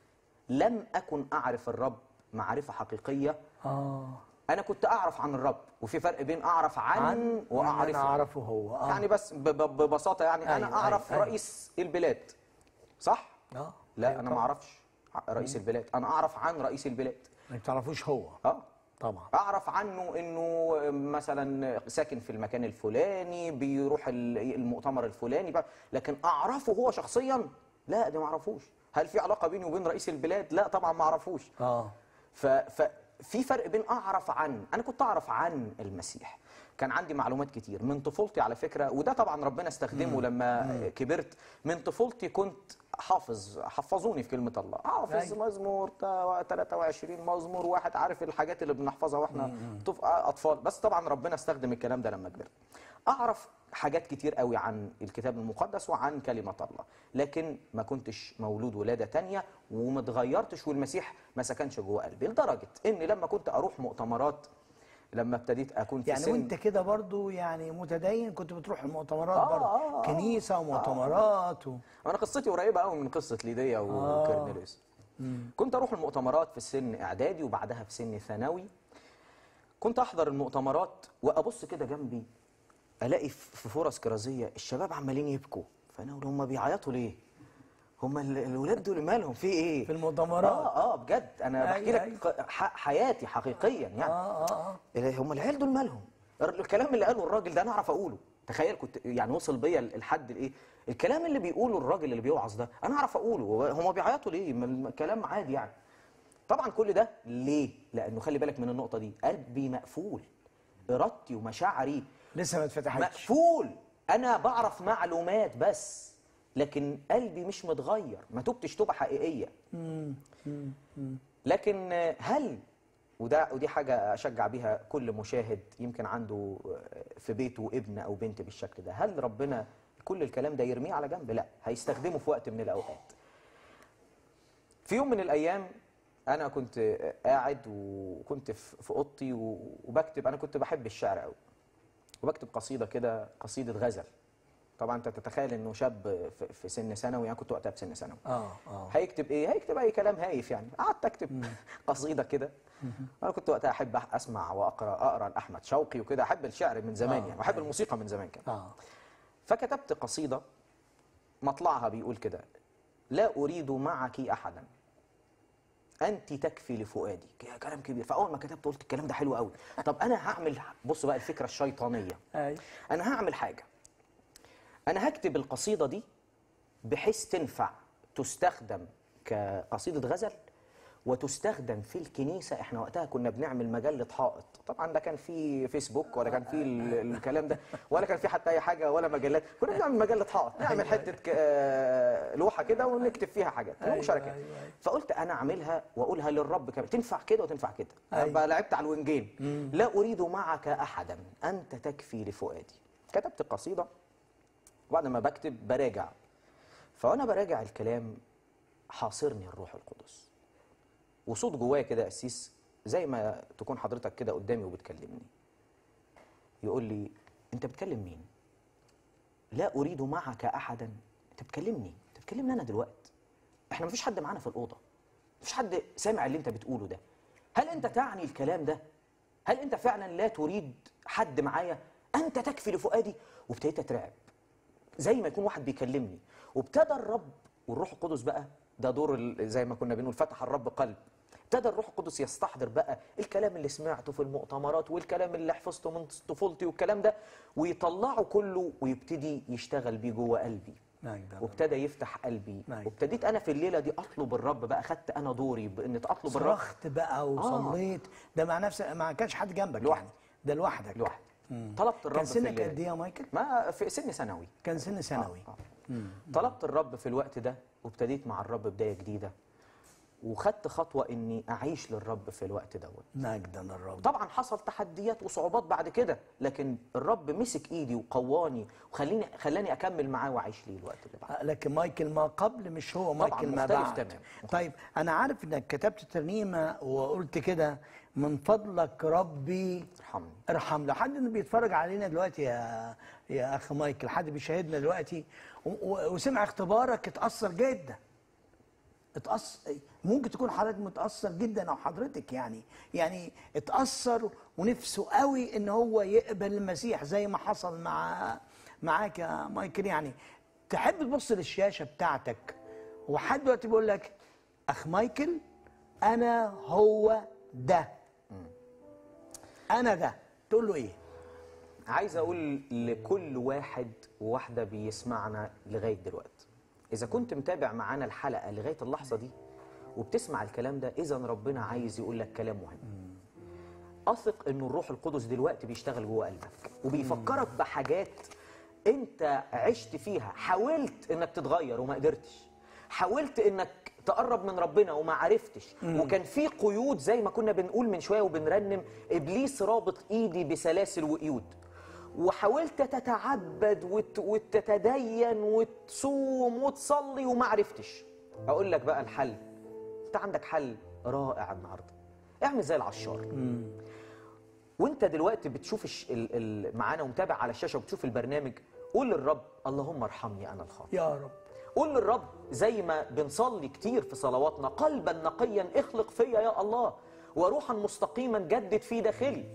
B: لم اكن اعرف الرب معرفه حقيقيه
A: اه
B: انا كنت اعرف عن الرب وفي فرق بين اعرف عن,
A: عن
B: واعرف
A: انا اعرفه هو اه
B: يعني بس ب- ب- ببساطه يعني انا
A: أيوة،
B: اعرف
A: أيوة،
B: رئيس البلاد صح
A: اه
B: لا
A: أيوة
B: انا ما
A: طبعاً.
B: اعرفش رئيس البلاد انا اعرف عن رئيس البلاد
A: ما تعرفوش هو
B: اه
A: طبعا
B: اعرف عنه انه مثلا ساكن في المكان الفلاني بيروح ال- المؤتمر الفلاني بقى لكن اعرفه هو شخصيا لا ده ما اعرفوش هل في علاقه بيني وبين رئيس البلاد لا طبعا ما اعرفوش
A: اه
B: ف ففي فرق بين اعرف عن انا كنت اعرف عن المسيح كان عندي معلومات كتير من طفولتي على فكره وده طبعا ربنا استخدمه لما كبرت من طفولتي كنت حافظ حفظوني في كلمه الله حافظ
A: أيوة.
B: مزمور تا- 23 مزمور واحد عارف الحاجات اللي بنحفظها واحنا طف- اطفال بس طبعا ربنا استخدم الكلام ده لما كبرت اعرف حاجات كتير قوي عن الكتاب المقدس وعن كلمه الله لكن ما كنتش مولود ولاده تانية وما اتغيرتش والمسيح ما سكنش جوه قلبي لدرجه ان لما كنت اروح مؤتمرات لما ابتديت اكون في
A: يعني
B: سن
A: وانت كده برضو يعني متدين كنت بتروح المؤتمرات
B: آه،
A: برضو
B: آه، آه.
A: كنيسه ومؤتمرات و...
B: انا قصتي قريبه قوي من قصه ليديا وكرنيليوس كنت اروح المؤتمرات في سن اعدادي وبعدها في سن ثانوي كنت احضر المؤتمرات وابص كده جنبي الاقي في فرص كرازيه الشباب عمالين يبكوا فانا اقول هم بيعيطوا ليه هم ال- الولاد دول مالهم في ايه
A: في المؤتمرات.
B: اه اه بجد انا بحكي
A: أيوة،
B: لك ق- ح- حياتي حقيقيا يعني
A: اه اه اه
B: إيه هم العيال دول مالهم الر- الكلام اللي قاله الراجل ده انا اعرف اقوله تخيل كنت يعني وصل بيا الحد الايه الكلام اللي بيقوله الراجل اللي بيوعظ ده انا اعرف اقوله هو- هم بيعيطوا ليه ما الكلام عادي يعني طبعا كل ده ليه لانه خلي بالك من النقطه دي قلبي مقفول ارادتي ومشاعري
A: لسه ما اتفتحتش
B: مقفول انا بعرف معلومات بس لكن قلبي مش متغير ما تبتش توبه حقيقيه لكن هل وده ودي حاجه اشجع بيها كل مشاهد يمكن عنده في بيته ابن او بنت بالشكل ده هل ربنا كل الكلام ده يرميه على جنب لا هيستخدمه في وقت من الاوقات في يوم من الايام انا كنت قاعد وكنت في في اوضتي وبكتب انا كنت بحب الشعر قوي وبكتب قصيده كده قصيده غزل طبعا انت تتخيل انه شاب في- في سن ثانوي انا كنت وقتها في سن ثانوي
A: اه اه
B: هيكتب ايه هيكتب اي كلام هايف يعني قعدت اكتب قصيده كده انا كنت وقتها احب أح- اسمع واقرا اقرا لاحمد شوقي وكده احب الشعر من زمان
A: آه،
B: يعني واحب الموسيقى من زمان كمان
A: اه
B: فكتبت قصيده مطلعها بيقول كده لا اريد معك احدا انت تكفي لفؤادي ك- كلام كبير فاول ما كتبت قلت الكلام ده حلو قوي طب انا هعمل بص بقى الفكره الشيطانيه
A: اي
B: انا هعمل حاجه انا هكتب القصيده دي بحيث تنفع تستخدم كقصيده غزل وتستخدم في الكنيسه احنا وقتها كنا بنعمل مجله حائط طبعا لا كان في فيسبوك ولا كان في ال- الكلام ده ولا كان في حتى اي حاجه ولا مجلات كنا بنعمل مجله حائط نعمل حته ك- آه، لوحه كده ونكتب فيها حاجات
A: أيوة،
B: مشاركات
A: أيوة، أيوة.
B: فقلت انا اعملها واقولها للرب كمان تنفع كده وتنفع كده
A: أيوة.
B: بقى لعبت على الوينجين لا اريد معك احدا انت تكفي لفؤادي كتبت القصيده وبعد ما بكتب براجع فوانا براجع الكلام حاصرني الروح القدس وصوت جوايا كده يا قسيس زي ما تكون حضرتك كده قدامي وبتكلمني يقول لي انت بتكلم مين لا اريد معك احدا انت بتكلمني انت بتكلمني انا دلوقتي احنا مفيش حد معانا في الاوضه مفيش حد سامع اللي انت بتقوله ده هل انت تعني الكلام ده هل انت فعلا لا تريد حد معايا انت تكفي لفؤادي وابتديت اترعب زي ما يكون واحد بيكلمني وابتدى الرب والروح القدس بقى ده دور ال- زي ما كنا بنقول فتح الرب قلب ابتدى الروح القدس يستحضر بقى الكلام اللي سمعته في المؤتمرات والكلام اللي حفظته من طفولتي والكلام ده ويطلعه كله ويبتدي يشتغل بيه جوه قلبي
A: مجد الله.
B: وابتدى يفتح قلبي
A: نعم.
B: وابتديت انا في الليله دي اطلب الرب بقى خدت انا دوري بان اطلب الرب
A: صرخت بقى وصليت ده مع نفسك ما كانش حد جنبك
B: لوحدي.
A: يعني ده لوحدك
B: لوحدي طلبت الرب
A: كان
B: في
A: سنك
B: الليلة
A: قد
B: دي.
A: ايه يا مايكل؟
B: ما في سن ثانوي
A: كان سن ثانوي
B: آه. طلبت الرب في الوقت ده وابتديت مع الرب بدايه جديده وخدت خطوه اني اعيش للرب في الوقت دوت
A: مجدا الرب
B: طبعا حصل تحديات وصعوبات بعد كده لكن الرب مسك ايدي وقواني وخليني خلاني اكمل معاه واعيش ليه الوقت اللي بعده
A: لكن مايكل ما قبل مش هو
B: طبعاً
A: مايكل ما
B: مختلف
A: بعد
B: تمام.
A: طيب انا عارف انك كتبت ترنيمه وقلت كده من فضلك ربي
B: ارحمني
A: ارحم لو حد إنه بيتفرج علينا دلوقتي يا يا اخ مايكل حد بيشاهدنا دلوقتي و- و- وسمع اختبارك اتاثر جدا اتأثر ممكن تكون حضرتك متأثر جدا أو حضرتك يعني يعني اتأثر ونفسه قوي إن هو يقبل المسيح زي ما حصل مع معاك يا مايكل يعني تحب تبص للشاشة بتاعتك وحد دلوقتي بيقول لك أخ مايكل أنا هو ده أنا ده تقول له إيه؟
B: عايز اقول لكل واحد وواحده بيسمعنا لغايه دلوقتي اذا كنت متابع معانا الحلقه لغايه اللحظه دي وبتسمع الكلام ده اذا ربنا عايز يقول لك كلام مهم اثق ان الروح القدس دلوقتي بيشتغل جوه قلبك وبيفكرك بحاجات انت عشت فيها حاولت انك تتغير وما قدرتش حاولت انك تقرب من ربنا وما عرفتش وكان في قيود زي ما كنا بنقول من شويه وبنرنم ابليس رابط ايدي بسلاسل وقيود وحاولت تتعبد وت... وتتدين وتصوم وتصلي وما عرفتش اقول لك بقى الحل انت عندك حل رائع النهارده اعمل زي العشار وانت دلوقتي بتشوف الش... ال... ال... معانا ومتابع على الشاشه وبتشوف البرنامج قول للرب اللهم ارحمني انا الخاطئ
A: يا رب
B: قول للرب زي ما بنصلي كتير في صلواتنا قلبا نقيا اخلق فيا يا الله وروحا مستقيما جدد في داخلي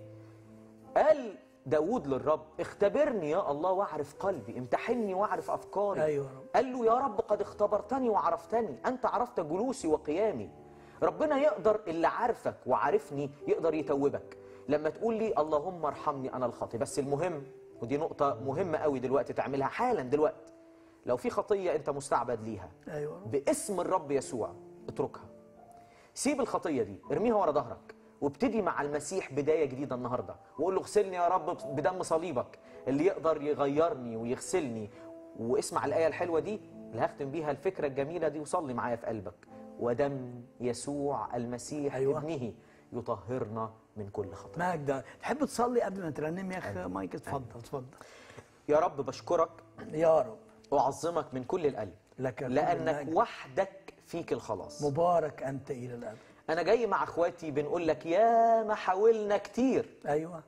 B: قال داود للرب اختبرني يا الله واعرف قلبي امتحني واعرف افكاري
A: أيوة يا رب.
B: قال له يا رب قد اختبرتني وعرفتني انت عرفت جلوسي وقيامي ربنا يقدر اللي عارفك وعارفني يقدر يتوبك لما تقول لي اللهم ارحمني انا الخاطئ بس المهم ودي نقطة مهمة قوي دلوقتي تعملها حالا دلوقتي لو في خطية انت مستعبد ليها
A: أيوة يا رب.
B: باسم الرب يسوع اتركها سيب الخطية دي ارميها ورا ظهرك وابتدي مع المسيح بداية جديدة النهاردة وقول له اغسلني يا رب بدم صليبك اللي يقدر يغيرني ويغسلني واسمع الآية الحلوة دي اللي هختم بيها الفكرة الجميلة دي وصلي معايا في قلبك ودم يسوع المسيح
A: أيوة.
B: ابنه يطهرنا من كل خطأ
A: مجدا تحب تصلي قبل ما ترنم يا أخ مايكل اتفضل اتفضل
B: يا رب بشكرك
A: يا رب
B: وأعظمك من كل القلب
A: لك كل
B: لأنك
A: المجد.
B: وحدك فيك الخلاص
A: مبارك أنت إلى الأبد
B: أنا جاي مع إخواتي بنقول لك يا ما حاولنا كتير
A: أيوة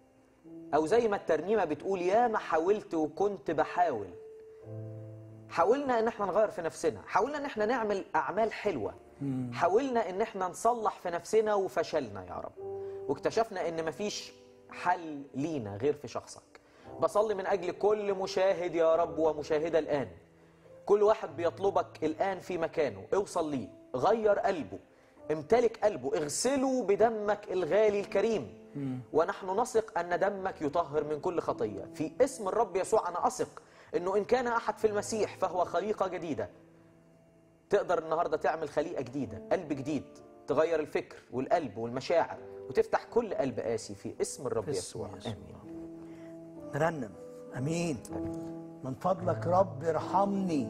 B: او زي ما الترنيمه بتقول يا ما حاولت وكنت بحاول حاولنا ان احنا نغير في نفسنا حاولنا ان احنا نعمل اعمال حلوه حاولنا ان احنا نصلح في نفسنا وفشلنا يا رب واكتشفنا ان مفيش حل لينا غير في شخصك بصلي من اجل كل مشاهد يا رب ومشاهده الان كل واحد بيطلبك الان في مكانه اوصل ليه غير قلبه امتلك قلبه اغسله بدمك الغالي الكريم ونحن نثق ان دمك يطهر من كل خطيه في اسم الرب يسوع انا اثق انه ان كان احد في المسيح فهو خليقه جديده تقدر النهارده تعمل خليقه جديده قلب جديد تغير الفكر والقلب والمشاعر وتفتح كل قلب قاسي في اسم الرب
A: في اسم
B: يسوع
A: يسوع.
B: امين
A: نرنم امين من فضلك رب ارحمني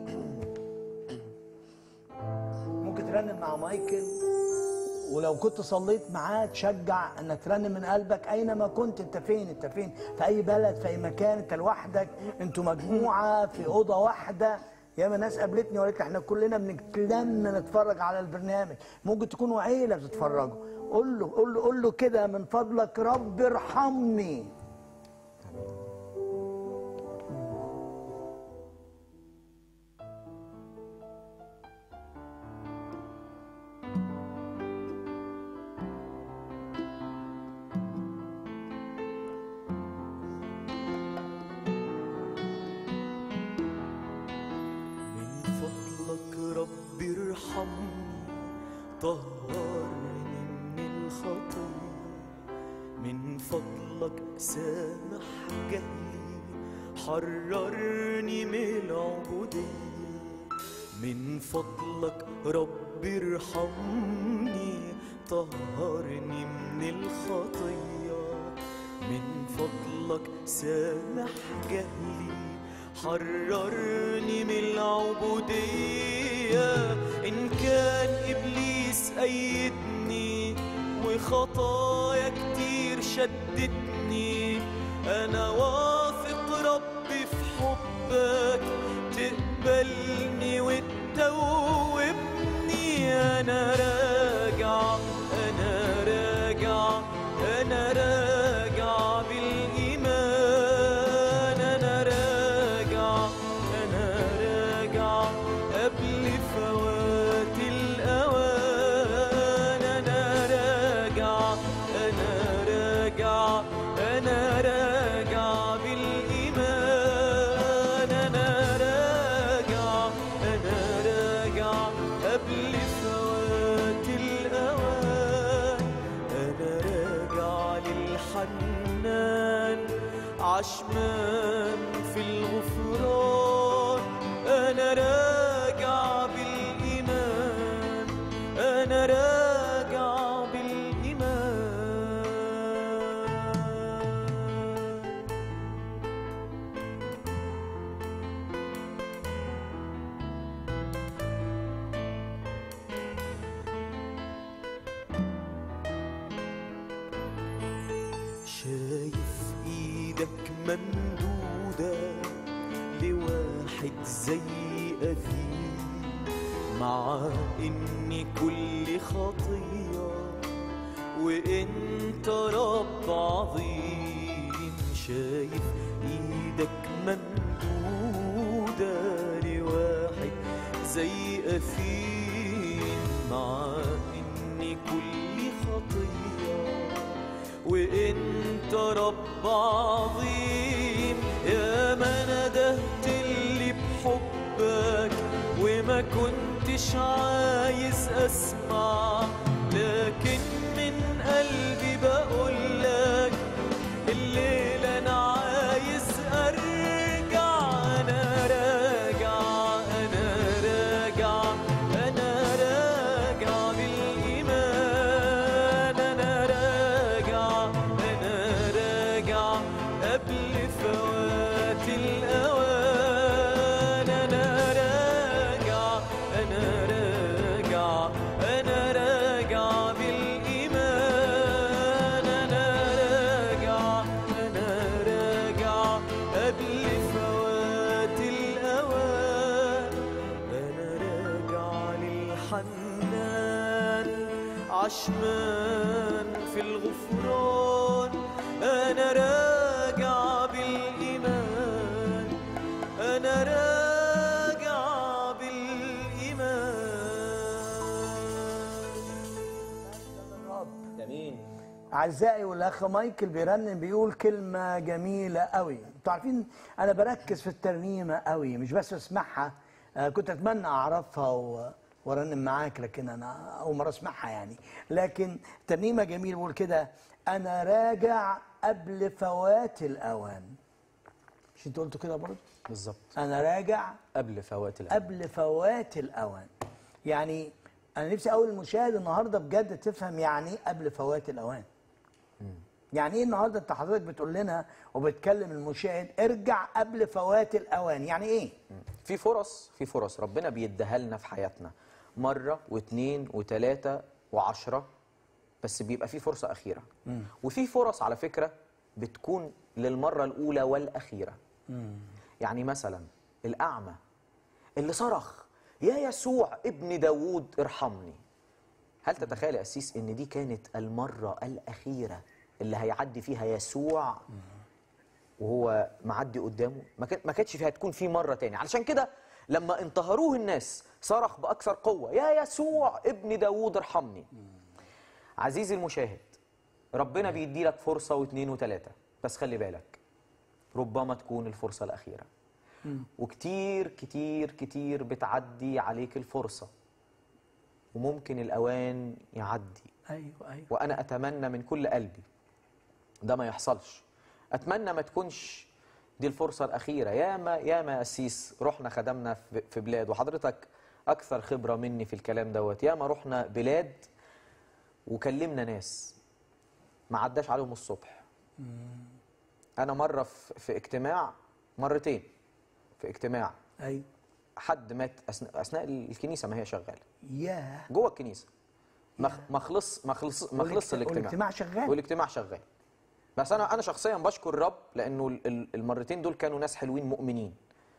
A: ممكن ترنم مع مايكل ولو كنت صليت معاه تشجع انك ترنم من قلبك اينما كنت انت فين انت فين في اي بلد في اي مكان انت لوحدك انتوا مجموعه في اوضه واحده ياما ناس قابلتني وقالت لي احنا كلنا بنتلم نتفرج على البرنامج ممكن تكونوا عيله بتتفرجوا قول له قول له قول له كده من فضلك رب ارحمني
C: من فضلك رب ارحمني طهرني من الخطية من فضلك سامح جهلي حررني من العبودية من فضلك رب ارحمني طهرني من الخطية من فضلك سامح جهلي حررني من العبودية إن كان إبليس خطايا كتير شدتني انا واثق ربي في حبك تقبلني وتتوبني انا راجع انا راجع انا راجع بالايمان انا راجع انا راجع قبل فوات الاوان انا راجع انا راجع انا راجع بالايمان انا راجع انا راجع قبل فوات الاوان انا راجع للحنان عشمان في الغفران انا راجع بالايمان انا راجع بالايمان شايف ايدك ممدودة لواحد زي أبي مع إني كل خطية وإنت رب عظيم شايف إيدك ممدودة لواحد زي أثيم مع إني كل خطية وانت رب عظيم يا ما ندهت اللي بحبك وما كنتش عايز اسمع لكن من قلبي بقولك الليلة انا عايز ارجع انا راجع انا راجع انا راجع بالايمان انا راجع انا راجع قبل فوات الاوان انا راجع انا راجع انا راجع بالايمان انا راجع انا راجع قبل فوات الاوان انا راجع للحنان عشمان في الغفران انا راجع بالايمان انا راجع بالايمان
B: امين
A: اعزائي والاخ مايكل بيرنم بيقول كلمه جميله قوي انتوا عارفين انا بركز في الترنيمه قوي مش بس اسمعها آه، كنت اتمنى اعرفها و... وارنم معاك لكن انا اول مره اسمعها يعني لكن ترنيمه جميله بيقول كده انا راجع قبل فوات الاوان مش انتوا قلتوا كده برضه
B: بالظبط
A: انا راجع
B: قبل فوات الأوان
A: قبل فوات الاوان يعني انا نفسي اول المشاهد النهارده بجد تفهم يعني ايه قبل فوات الاوان يعني ايه النهارده انت حضرتك بتقول لنا وبتكلم المشاهد ارجع قبل فوات الاوان يعني ايه
B: في فرص في فرص ربنا بيديها لنا في حياتنا مرة واثنين وثلاثة وعشرة بس بيبقى في فرصة أخيرة وفي فرص على فكرة بتكون للمرة الأولى والأخيرة يعني مثلا الأعمى اللي صرخ يا يسوع ابن داوود ارحمني هل تتخيل يا أسيس إن دي كانت المرة الأخيرة اللي هيعدي فيها يسوع وهو معدي قدامه ما كان- ما كانتش فيها تكون في مره تاني علشان كده لما انتهروه الناس صرخ باكثر قوه يا يسوع ابن داوود ارحمني عزيزي المشاهد ربنا بيدي لك فرصه واثنين وثلاثه بس خلي بالك ربما تكون الفرصه الاخيره وكتير كتير كتير بتعدي عليك الفرصه وممكن الاوان يعدي
A: ايوه ايوه
B: وانا اتمنى من كل قلبي ده ما يحصلش اتمنى ما تكونش دي الفرصه الاخيره ياما ياما اسيس رحنا خدمنا في في بلاد وحضرتك اكثر خبره مني في الكلام دوت ياما رحنا بلاد وكلمنا ناس ما عداش عليهم الصبح انا مره في في اجتماع مرتين في اجتماع
A: ايوه
B: حد مات اثناء اثناء الكنيسه ما هي شغاله
A: ياه
B: جوه الكنيسه ما خ- ما خلص ما خلص ما خلص
A: والاجت-
B: الاجتماع
A: والاجتماع شغال.
B: والاجتماع شغال بس انا انا شخصيا بشكر الرب لانه ال- ال- المرتين دول كانوا ناس حلوين مؤمنين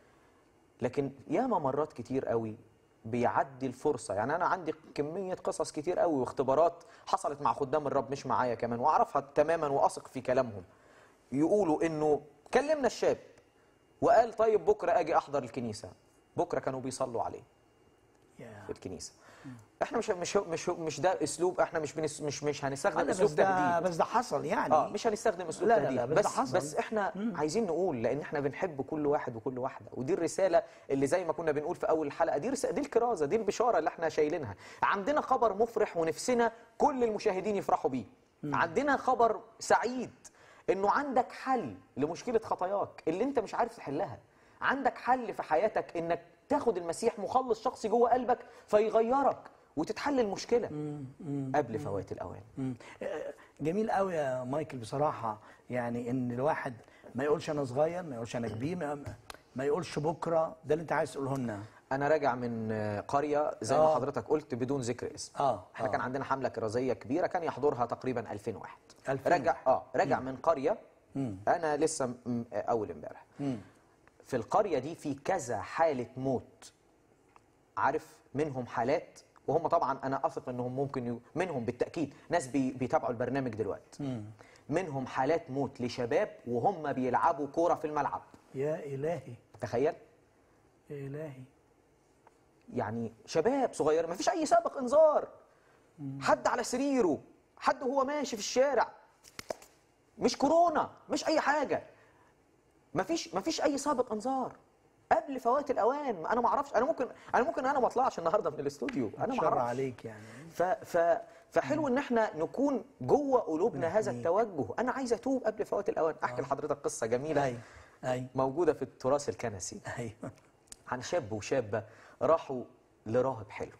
B: لكن ياما مرات كتير قوي بيعدي الفرصه يعني انا عندي كميه قصص كتير قوي واختبارات حصلت مع خدام الرب مش معايا كمان واعرفها تماما واثق في كلامهم يقولوا انه كلمنا الشاب وقال طيب بكره اجي احضر الكنيسه بكره كانوا بيصلوا عليه
A: يا.
B: في الكنيسه احنا مش مش مش مش ده اسلوب احنا مش بنس مش مش هنستخدم
A: لا،
B: اسلوب
A: بس ده
B: تهديد
A: بس ده حصل يعني
B: اه مش هنستخدم اسلوب
A: لا، لا،
B: تهديد
A: لا، بس ده
B: بس
A: حصل.
B: بس احنا عايزين نقول لان احنا بنحب كل واحد وكل واحده ودي الرساله اللي زي ما كنا بنقول في اول الحلقه دي رسالة دي الكرازه دي البشاره اللي احنا شايلينها عندنا خبر مفرح ونفسنا كل المشاهدين يفرحوا بيه عندنا خبر سعيد انه عندك حل لمشكله خطاياك اللي انت مش عارف تحلها عندك حل في حياتك انك تاخد المسيح مخلص شخصي جوه قلبك فيغيرك وتتحل المشكله قبل فوات الاوان
A: مم. آه، جميل قوي يا مايكل بصراحه يعني ان الواحد ما يقولش انا صغير ما يقولش انا كبير ما, ما يقولش بكره ده اللي انت عايز تقوله لنا
B: انا راجع من آه، قريه زي ما
A: آه.
B: حضرتك قلت بدون ذكر اسم
A: آه،
B: احنا
A: آه.
B: كان عندنا حمله كرازيه كبيره كان يحضرها تقريبا 2000 واحد
A: 2000
B: راجع اه راجع من قريه انا لسه م- آه، اول امبارح في القريه دي في كذا حاله موت عارف منهم حالات وهم طبعا انا اثق انهم ممكن يو منهم بالتاكيد ناس بي بيتابعوا البرنامج دلوقتي منهم حالات موت لشباب وهم بيلعبوا كوره في الملعب
A: يا الهي
B: تخيل
A: يا الهي
B: يعني شباب صغير ما فيش اي سابق انذار حد على سريره حد وهو ماشي في الشارع مش كورونا مش اي حاجه ما فيش ما فيش اي سابق انذار قبل فوات الاوان انا ما اعرفش انا ممكن انا ممكن انا ما اطلعش النهارده من الاستوديو انا ما
A: شر
B: اعرفش
A: عليك يعني
B: ف ف فحلو ان احنا نكون جوه قلوبنا هذا التوجه انا عايز اتوب قبل فوات الاوان احكي لحضرتك قصه جميله
A: ايوه ايوه
B: موجوده في التراث الكنسي
A: ايوه
B: عن شاب وشابة راحوا لراهب حلو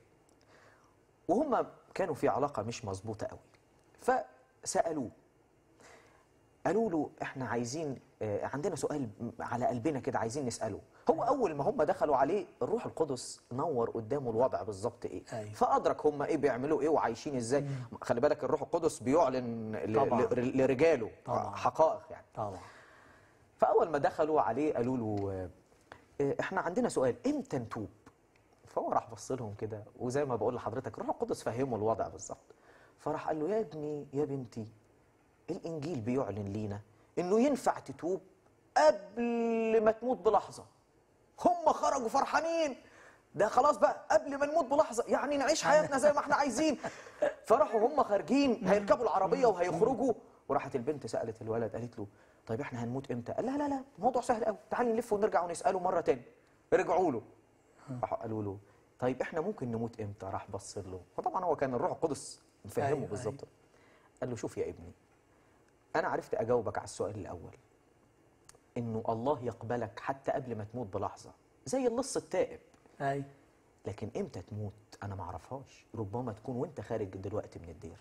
B: وهم كانوا في علاقة مش مظبوطة قوي فسألوه قالوا له احنا عايزين آه، عندنا سؤال على قلبنا كده عايزين نسأله هو أول ما هم دخلوا عليه الروح القدس نور قدامه الوضع بالظبط ايه
A: أيوة.
B: فأدرك هم ايه بيعملوا ايه وعايشين ازاي خلي بالك الروح القدس بيعلن ل-
A: طبعاً.
B: ل- لرجاله
A: طبعاً.
B: حقائق يعني
A: طبعا
B: فاول ما دخلوا عليه قالوا له آه، آه، احنا عندنا سؤال امتى نتوب فهو راح بص لهم كده وزي ما بقول لحضرتك الروح القدس فهمه الوضع بالظبط فراح قال له يا ابني يا بنتي الانجيل بيعلن لينا انه ينفع تتوب قبل ما تموت بلحظه هم خرجوا فرحانين ده خلاص بقى قبل ما نموت بلحظه يعني نعيش حياتنا زي ما احنا عايزين فراحوا هم خارجين هيركبوا العربيه وهيخرجوا وراحت البنت سالت الولد قالت له طيب احنا هنموت امتى قال لا لا لا الموضوع سهل قوي تعالي نلف ونرجع ونساله مره تاني رجعوا له راحوا قالوا له طيب احنا ممكن نموت امتى راح بص له فطبعا هو كان الروح القدس مفهمه
A: أيوة،
B: بالظبط قال له شوف يا ابني انا عرفت اجاوبك على السؤال الاول انه الله يقبلك حتى قبل ما تموت بلحظه زي اللص التائب
A: ايوه
B: لكن امتى تموت انا ما اعرفهاش ربما تكون وانت خارج دلوقتي من الدير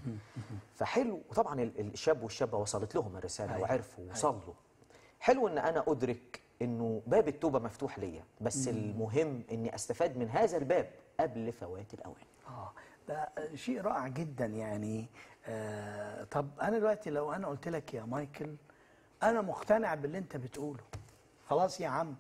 B: فحلو وطبعا ال- ال- الشاب والشابه وصلت لهم الرساله
A: أيوة.
B: وعرفوا وصلوا حلو ان انا ادرك انه باب التوبه مفتوح ليا بس المهم اني استفاد من هذا الباب قبل فوات الاوان
A: اه ده شيء رائع جدا يعني آه طب انا دلوقتي لو انا قلت لك يا مايكل انا مقتنع باللي انت بتقوله خلاص يا عم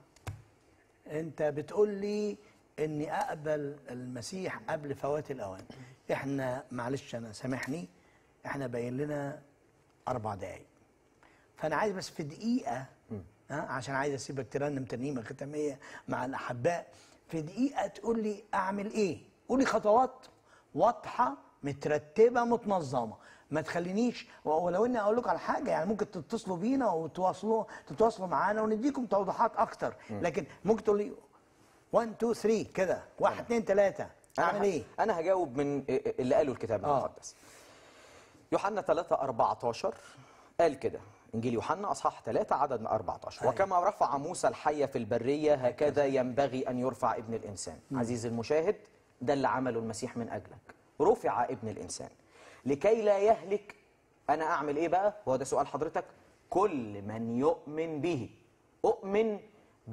A: انت بتقول لي اني اقبل المسيح قبل فوات الاوان احنا معلش انا سامحني احنا باين لنا اربع دقايق فانا عايز بس في دقيقه ها عشان عايز اسيبك ترنم ترنيمه ختاميه مع الاحباء في دقيقه تقول لي اعمل ايه قول لي خطوات واضحه مترتبه متنظمه ما تخلينيش ولو اني اقول لكم على حاجه يعني ممكن تتصلوا بينا وتواصلوا تتواصلوا معانا ونديكم توضيحات اكتر لكن ممكن تقول لي 1 2 3 كده 1 2 3 اعمل
B: ه-
A: ايه؟
B: انا هجاوب من اللي قاله الكتاب
A: آه.
B: المقدس يوحنا 3 14 قال كده انجيل يوحنا اصحاح 3 عدد 14
A: أيوة.
B: وكما رفع موسى الحي في البريه هكذا ينبغي ان يرفع ابن الانسان عزيزي المشاهد ده اللي عمله المسيح من اجلك رفع ابن الانسان لكي لا يهلك انا اعمل ايه بقى هو ده سؤال حضرتك كل من يؤمن به اؤمن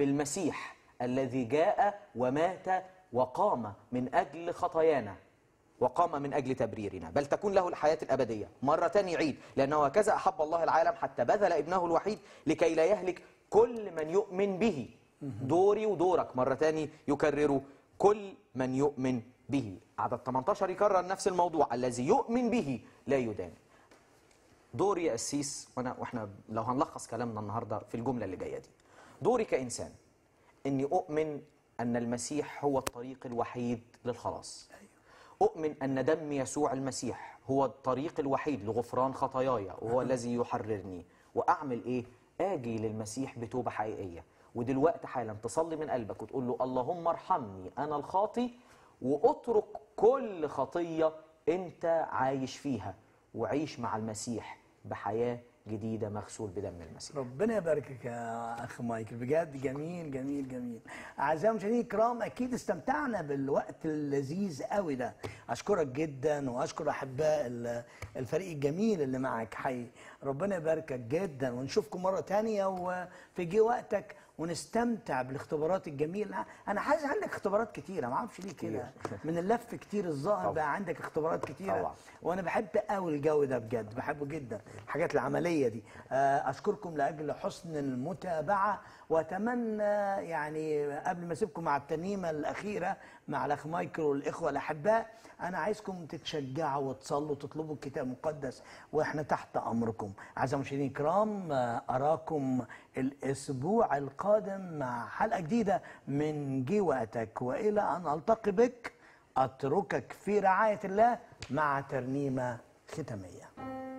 B: بالمسيح الذي جاء ومات وقام من اجل خطايانا وقام من أجل تبريرنا بل تكون له الحياة الأبدية مرة تاني يعيد لأنه هكذا أحب الله العالم حتى بذل ابنه الوحيد لكي لا يهلك كل من يؤمن به دوري ودورك مرة تاني يكرره كل من يؤمن به عدد 18 يكرر نفس الموضوع الذي يؤمن به لا يدان دوري يا قسيس وانا واحنا لو هنلخص كلامنا النهارده في الجمله اللي جايه دي دوري كانسان اني اؤمن ان المسيح هو الطريق الوحيد للخلاص اؤمن ان دم يسوع المسيح هو الطريق الوحيد لغفران خطاياي وهو الذي يحررني واعمل ايه اجي للمسيح بتوبه حقيقيه ودلوقتي حالا تصلي من قلبك وتقول له اللهم ارحمني انا الخاطي واترك كل خطيه انت عايش فيها وعيش مع المسيح بحياه جديده مغسول بدم المسيح
A: ربنا يباركك يا اخ مايكل بجد جميل جميل جميل اعزائي المشاهدين الكرام اكيد استمتعنا بالوقت اللذيذ قوي ده اشكرك جدا واشكر احباء ال- الفريق الجميل اللي معك حي ربنا يباركك جدا ونشوفكم مره تانية وفي جه وقتك ونستمتع بالاختبارات الجميله انا حاسس عندك اختبارات كتيره ما اعرفش ليه كده من اللف كتير الظاهر
B: طبعا.
A: بقى عندك اختبارات كتيره
B: طبعا.
A: وانا بحب قوي الجو ده بجد بحبه جدا الحاجات العمليه دي آه، اشكركم لاجل حسن المتابعه واتمنى يعني قبل ما اسيبكم مع الترنيمه الاخيره مع الاخ مايكل والاخوه الاحباء انا عايزكم تتشجعوا وتصلوا وتطلبوا الكتاب المقدس واحنا تحت امركم اعزائي المشاهدين الكرام آه، اراكم الاسبوع القادم مع حلقه جديده من جي وقتك والى ان التقي بك اتركك في رعايه الله مع ترنيمه ختاميه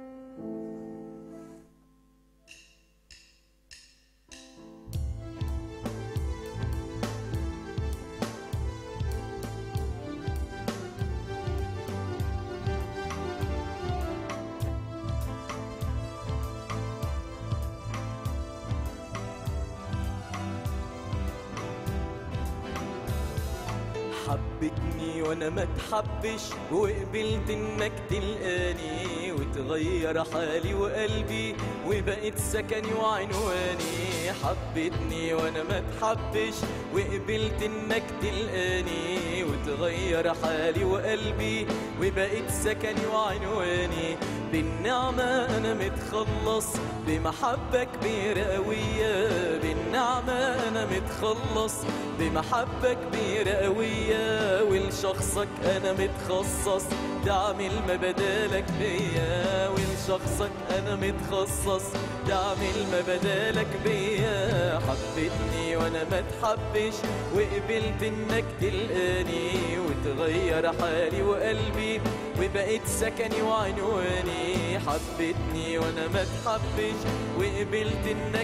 C: حبتني وانا ما اتحبش وقبلت انك تلقاني وتغير حالي وقلبي وبقيت سكني وعنواني حبتني وانا ما اتحبش وقبلت انك تلقاني وتغير حالي وقلبي وبقيت سكني وعنواني بالنعمة أنا متخلص بمحبة كبيرة قوية بالنعمة أنا متخلص بمحبة كبيرة قوية ولشخصك أنا متخصص تعمل ما بدالك بيا ولشخصك أنا متخصص تعمل ما بدالك بيا حبتني وأنا ما اتحبش وقبلت إنك تلقاني وتغير حالي وقلبي وبقيت سكني وعنواني حبتني وانا ما اتحبش وقبلت انك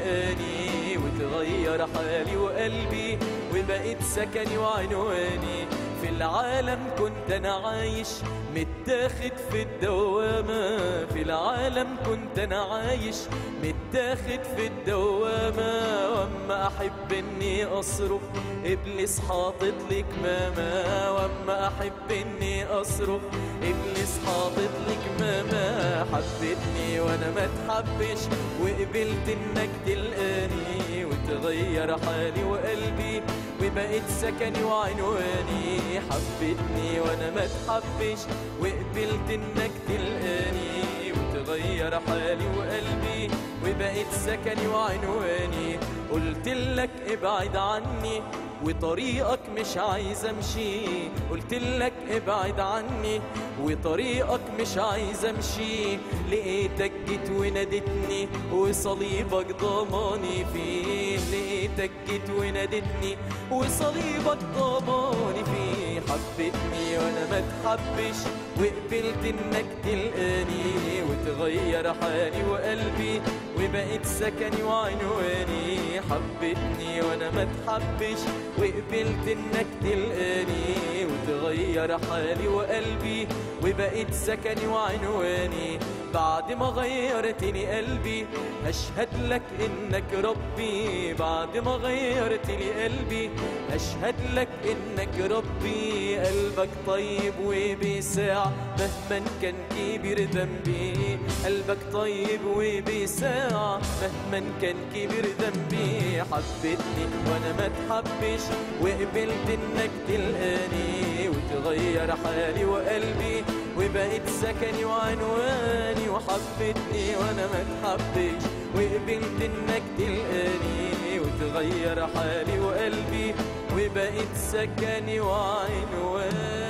C: تلقاني وتغير حالي وقلبي وبقيت سكني وعنواني في العالم كنت انا عايش متاخد في الدوامة في العالم كنت انا عايش متاخد في الدوامة واما احب اني اصرخ ابليس حاطط لك ماما واما احب اني اصرخ ابليس حاطط لك ماما حبتني وانا ما اتحبش وقبلت انك تلقاني وتغير حالي وقلبي وبقيت سكني وعنواني حبتني وانا ما اتحبش وقبلت انك تلقاني وتغير حالي وقلبي وبقيت سكني وعنواني قلت لك ابعد عني وطريقك مش عايز امشي قلت لك ابعد عني وطريقك مش عايز امشي لقيتك جيت ونادتني وصليبك ضماني فيه لقيتك جيت ونادتني وصليبك ضماني فيه حبتني وانا ما اتحبش وقبلت انك تلقاني وتغير حالي وقلبي وبقيت سكني وعنواني حبتني وانا ما اتحبش وقبلت انك تلقاني وتغير حالي وقلبي وبقيت سكني وعنواني بعد ما غيرتني قلبي أشهد لك إنك ربي بعد ما غيرتني قلبي أشهد لك إنك ربي قلبك طيب وبيساع مهما كان كبير ذنبي قلبك طيب وبيساع مهما كان كبير ذنبي حبيتني وأنا ما تحبش وقبلت إنك تلقاني وتغير حالي وقلبي وبقيت سكني وعنواني وحبتني وانا ما تحبش وقبلت انك تلقاني وتغير حالي وقلبي وبقيت سكني وعنواني